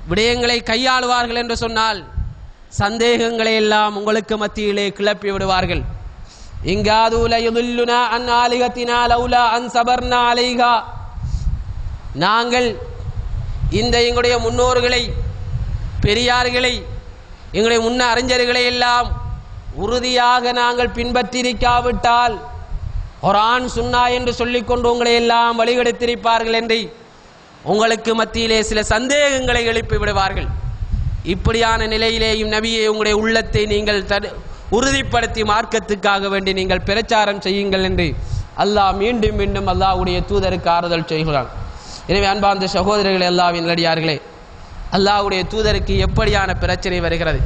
விடயங்களை கையாளுவார்கள் என்று சொன்னால் சந்தேகங்களை எல்லாம் உங்களுக்கு மத்தியிலே கிளப்பி விடுவார்கள் இங்காது லயுதுல்லுனா அன் ஆலிகத்தினா லௌலா அன் சபர்னா அலைஹா நாங்கள் இந்த எங்களுடைய முன்னோர்களை பெரியார்களை எங்களுடைய முன்ன அறிஞர்களை எல்லாம் உறுதியாக நாங்கள் பின்பற்றியிருக்காவிட்டால் குரான் சுன்னா என்று சொல்லிக்கொண்டு உங்களை எல்லாம் வழிகெடுத்திருப்பார்கள் என்று உங்களுக்கு மத்தியிலே சில சந்தேகங்களை எழுப்பி விடுவார்கள் இப்படியான நிலையிலேயும் நபியே உங்களுடைய உள்ளத்தை நீங்கள் தடு உறுதிப்படுத்தி மார்க்கத்துக்காக வேண்டி நீங்கள் பிரச்சாரம் செய்யுங்கள் என்று அல்லாஹ் மீண்டும் மீண்டும் அல்லாஹ்வுடைய தூதருக்கு ஆறுதல் செய்கிறான் எனவே அன்பார்ந்த சகோதரர்கள் அல்லாவின் நடிகார்களே அல்லாஹ்வுடைய தூதருக்கு எப்படியான பிரச்சனை வருகிறது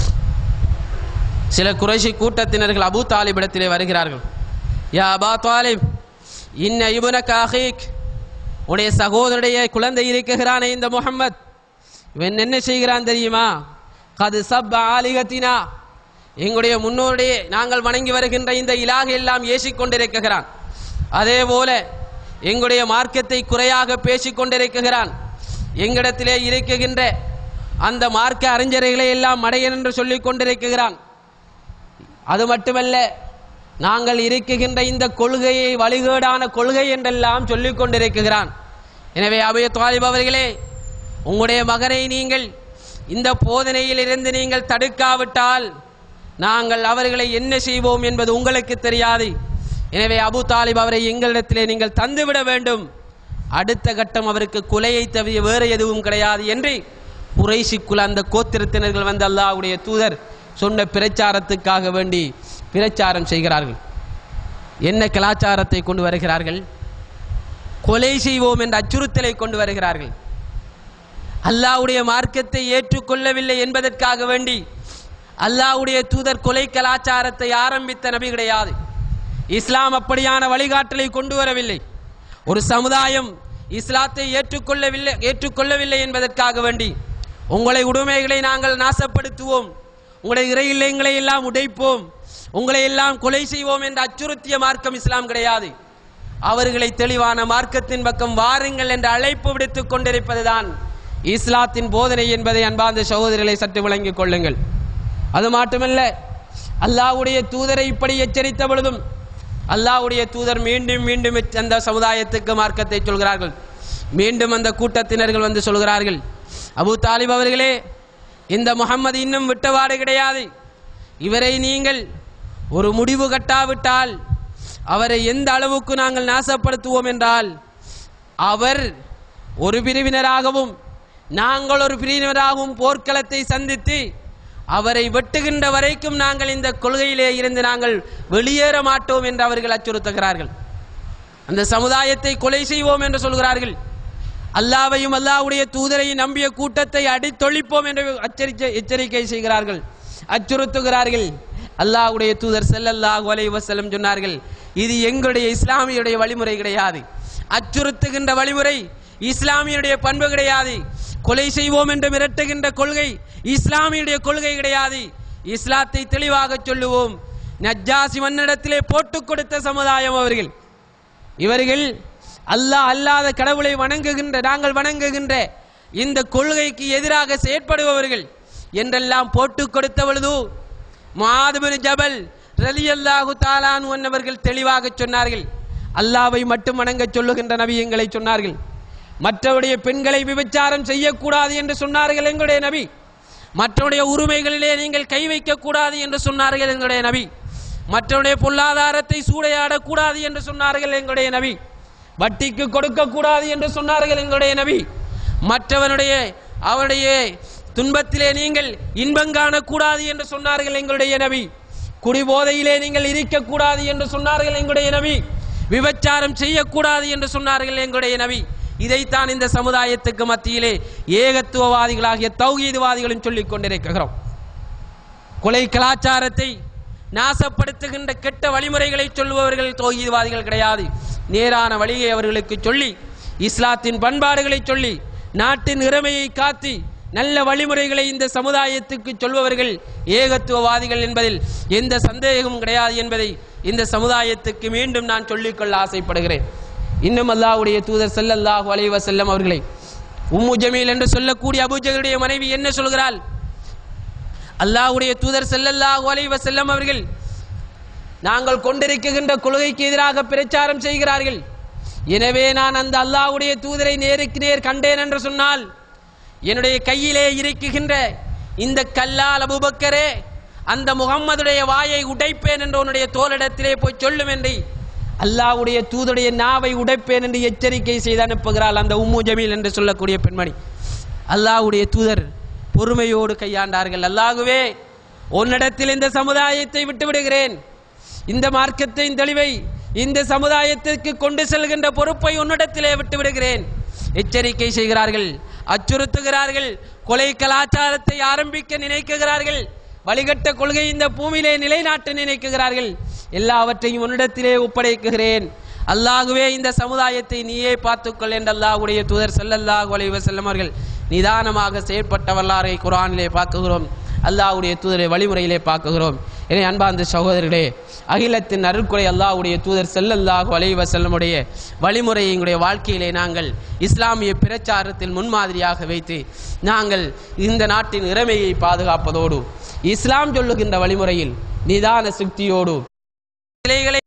சில குறைஷி கூட்டத்தினர்கள் அபூ தாலிபிடத்திலே வருகிறார்கள் யா அபா தாலிப் இன்ன இபுனக அஹீக் உடைய சகோதரனுடைய குழந்தை இருக்குகிறானே இந்த முஹம்மத் இவன் என்ன செய்கிறான் தெரியுமா கது சப் ஆலிகத்தினா எங்களுடைய முன்னோருடைய நாங்கள் வணங்கி வருகின்ற இந்த இலாக எல்லாம் ஏசிக் கொண்டிருக்கிறான் அதே போல எங்களுடைய மார்க்கத்தை குறையாக பேசிக் கொண்டிருக்கிறான் எங்களிடத்திலே இருக்குகின்ற அந்த மார்க்க அறிஞர்களை எல்லாம் மடையன் என்று சொல்லிக் கொண்டிருக்கிறான் அது மட்டுமல்ல நாங்கள் இருக்குகின்ற இந்த கொள்கையை வழிகேடான கொள்கை என்றெல்லாம் சொல்லிக் கொண்டிருக்கிறான் எனவே அபய தாலிப் அவர்களே உங்களுடைய மகனை நீங்கள் இந்த போதனையில் இருந்து நீங்கள் தடுக்காவிட்டால் நாங்கள் அவர்களை என்ன செய்வோம் என்பது உங்களுக்கு தெரியாது எனவே அபு தாலிப் அவரை எங்களிடத்திலே நீங்கள் தந்துவிட வேண்டும் அடுத்த கட்டம் அவருக்கு கொலையை தவிர வேறு எதுவும் கிடையாது என்று குறைசிக்குள் அந்த கோத்திரத்தினர்கள் வந்து அல்லாஹ்வுடைய தூதர் சொன்ன பிரச்சாரத்துக்காக வேண்டி பிரச்சாரம் செய்கிறார்கள் என்ன கலாச்சாரத்தை கொண்டு வருகிறார்கள் கொலை செய்வோம் என்ற அச்சுறுத்தலை கொண்டு வருகிறார்கள் அல்லாஹ்வுடைய மார்க்கத்தை ஏற்றுக்கொள்ளவில்லை என்பதற்காக வேண்டி அல்லாஹ்வுடைய தூதர் கொலை கலாச்சாரத்தை ஆரம்பித்த நபி கிடையாது இஸ்லாம் அப்படியான வழிகாட்டலை கொண்டு வரவில்லை ஒரு சமுதாயம் இஸ்லாத்தை ஏற்றுக்கொள்ளவில்லை ஏற்றுக்கொள்ளவில்லை என்பதற்காக வேண்டி உங்களை உடைமைகளை நாங்கள் நாசப்படுத்துவோம் உங்களுடைய இறை இல்லங்களை எல்லாம் உடைப்போம் உங்களை எல்லாம் கொலை செய்வோம் என்று அச்சுறுத்திய மார்க்கம் இஸ்லாம் கிடையாது அவர்களை தெளிவான மார்க்கத்தின் பக்கம் வாருங்கள் என்று அழைப்பு விடுத்துக் கொண்டிருப்பதுதான் இஸ்லாத்தின் போதனை என்பதை அன்பார்ந்த சகோதரர்களை சற்று விளங்கிக் கொள்ளுங்கள் அது மட்டுமல்ல அல்லாஹ்வுடைய தூதரை இப்படி எச்சரித்த பொழுதும் அல்லாஹ்வுடைய தூதர் மீண்டும் மீண்டும் அந்த சமுதாயத்துக்கு மார்க்கத்தை சொல்கிறார்கள் மீண்டும் அந்த கூட்டத்தினர்கள் வந்து சொல்கிறார்கள் அபூ தாலிப் அவர்களே இந்த முகம்மது இன்னும் விட்டவாடு கிடையாது இவரை நீங்கள் ஒரு முடிவு கட்டாவிட்டால் அவரை எந்த அளவுக்கு நாங்கள் நாசப்படுத்துவோம் என்றால் அவர் ஒரு பிரிவினராகவும் நாங்கள் ஒரு பிரிவினராகவும் போர்க்களத்தை சந்தித்து அவரை வெட்டுகின்ற வரைக்கும் நாங்கள் இந்த கொள்கையிலே இருந்து நாங்கள் வெளியேற மாட்டோம் என்று அவர்கள் அச்சுறுத்துகிறார்கள் அந்த சமுதாயத்தை கொலை செய்வோம் என்று சொல்கிறார்கள் அல்லாவையும் அல்லாஹ்வுடைய தூதரையும் நம்பிய கூட்டத்தை அடித்தொழிப்போம் என்று அச்சரிக்கை எச்சரிக்கை செய்கிறார்கள் அச்சுறுத்துகிறார்கள் அல்லாஹ்வுடைய தூதர் ஸல்லல்லாஹு அலைஹி வஸல்லம் சொன்னார்கள் இது எங்களுடைய இஸ்லாமியுடைய வழிமுறை கிடையாது அச்சுறுத்துகின்ற வழிமுறை இஸ்லாமியுடைய பண்பு கிடையாது கொலை செய்வோம் என்று மிரட்டுகின்ற கொள்கை இஸ்லாமியுடைய கொள்கை கிடையாது இஸ்லாத்தை தெளிவாக சொல்லுவோம் நஜ்ஜாசி மன்னிடத்திலே போட்டுக் கொடுத்த சமுதாயம் அவர்கள் இவர்கள் அல்லாஹ் அல்லாத கடவுளை வணங்குகின்ற நாங்கள் வணங்குகின்ற இந்த கொள்கைக்கு எதிராக செயற்படுபவர்கள் என்றெல்லாம் போட்டுக் கொடுத்த பொழுது மாதுபின் ஜபல் ரலியல்லாஹு தாலான் அவர்கள் தெளிவாக சொன்னார்கள் அல்லாவை மட்டும் வணங்க சொல்லுகின்ற நபியங்களை சொன்னார்கள் மற்றவருடைய பெண்களை விபச்சாரம் செய்யக்கூடாது என்று சொன்னார்கள் எங்களுடைய நபி மற்றவருடைய உரிமைகளிலே நீங்கள் கை வைக்கக்கூடாது என்று சொன்னார்கள் எங்களுடைய நபி மற்றவருடைய பொருளாதாரத்தை சூறையாடக்கூடாது என்று சொன்னார்கள் எங்களுடைய நபி வட்டிக்கு கொடுக்கக்கூடாது என்று சொன்னார்கள் எங்களுடைய நபி மற்றவனுடைய அவருடைய துன்பத்திலே நீங்கள் இன்பம் காணக்கூடாது என்று சொன்னார்கள் எங்களுடைய நபி குடிபோதையிலே நீங்கள் இருக்கக்கூடாது என்று சொன்னார்கள் எங்களுடைய நபி விபச்சாரம் செய்யக்கூடாது என்று சொன்னார்கள் எங்களுடைய நபி இதைத்தான் இந்த சமுதாயத்துக்கு மத்தியிலே ஏகத்துவவாதிகளாகிய தௌஹீதுவாதிகளும் சொல்லிக் கொண்டிருக்கிறோம் கொலை கலாச்சாரத்தை நாசப்படுத்துகின்ற கெட்ட வழிமுறைகளை சொல்லுபவர்கள் தௌஹீதுவாதிகள் கிடையாது நேரான வழியை அவர்களுக்கு சொல்லி இஸ்லாத்தின் பண்பாடுகளை சொல்லி நாட்டின் இறமையை காத்து நல்ல வழிமுறைகளை இந்த சமுதாயத்துக்கு சொல்பவர்கள் ஏகத்துவவாதிகள் என்பதில் எந்த சந்தேகமும் கிடையாது என்பதை இந்த சமுதாயத்துக்கு மீண்டும் நான் சொல்லிக்கொள்ள ஆசைப்படுகிறேன் இன்னும் அல்லாஹ்வுடைய தூதர் ஸல்லல்லாஹு அலைஹி வஸல்லம் அவர்களை உம்மு ஜமீல் என்று சொல்லக்கூடிய அபூஜகளுடைய மனைவி என்ன சொல்கிறாள் அல்லாஹ்வுடைய தூதர் ஸல்லல்லாஹு அலைஹி வஸல்லம் அவர்கள் நாங்கள் கொண்டிருக்கின்ற கொள்கைக்கு எதிராக பிரச்சாரம் செய்கிறார்கள் எனவே நான் அந்த அல்லாஹ்வுடைய தூதரை நேருக்கு நேர் கண்டேன் என்று சொன்னால் என்னுடைய கையிலே இருக்குகின்ற இந்த கல்லால் அபூபக்கரே அந்த முகம்மதுடைய வாயை உடைப்பேன் என்று உன்னுடைய தோளிடத்திலே போய் சொல்லும் என்று அல்லாஹ்வுடைய தூதருடைய நாவை உடைப்பேன் என்று எச்சரிக்கை செய்து அனுப்புகிறாள் அந்த உம்மு ஜமீல் என்று சொல்லக்கூடிய பெண்மணி அல்லாஹ்வுடைய தூதர் பொறுமையோடு கையாண்டார்கள் அல்லாஹுவே உன்னிடத்தில் இந்த சமுதாயத்தை விட்டு விடுகிறேன் இந்த மார்க்கத்தின் தெளிவை இந்த சமுதாயத்திற்கு கொண்டு செல்கின்ற பொறுப்பை உன்னிடத்திலே விட்டு விடுகிறேன் எச்சரிக்கை செய்கிறார்கள் அச்சுறுத்துகிறார்கள் கொலை கலாச்சாரத்தை ஆரம்பிக்க நினைக்குகிறார்கள் வழிகட்ட கொள்கை இந்த பூமியிலே நிலைநாட்ட நினைக்குகிறார்கள் எல்லாவற்றையும் உன்னிடத்திலே ஒப்படைக்குகிறேன் அல்லாஹுவே இந்த சமுதாயத்தை நீயே பார்த்துக்கொள் என்று அல்லாஹ்வுடைய தூதர் ஸல்லல்லாஹு அலைஹி வஸல்லம் அவர்கள் நிதானமாக செயற்பட்ட வரலாறை குர்ஆனிலே பார்க்குகிறோம் அல்லாஹ்வுடைய தூதரை வழிமுறையிலே பார்க்குகிறோம் எனவே அன்பார்ந்த சகோதரர்களே அகிலத்தின் அருட்குறை அல்லாஹ்வுடைய தூதர் ஸல்லல்லாஹு அலைஹி வஸல்லமுடைய வழிமுறையை எங்களுடைய வாழ்க்கையிலே நாங்கள் இஸ்லாமிய பிரச்சாரத்தில் முன்மாதிரியாக வைத்து நாங்கள் இந்த நாட்டின் இறைமையை பாதுகாப்பதோடு இஸ்லாம் சொல்லுகின்ற வழிமுறையில் நிதான சுக்தியோடு சிலைகளை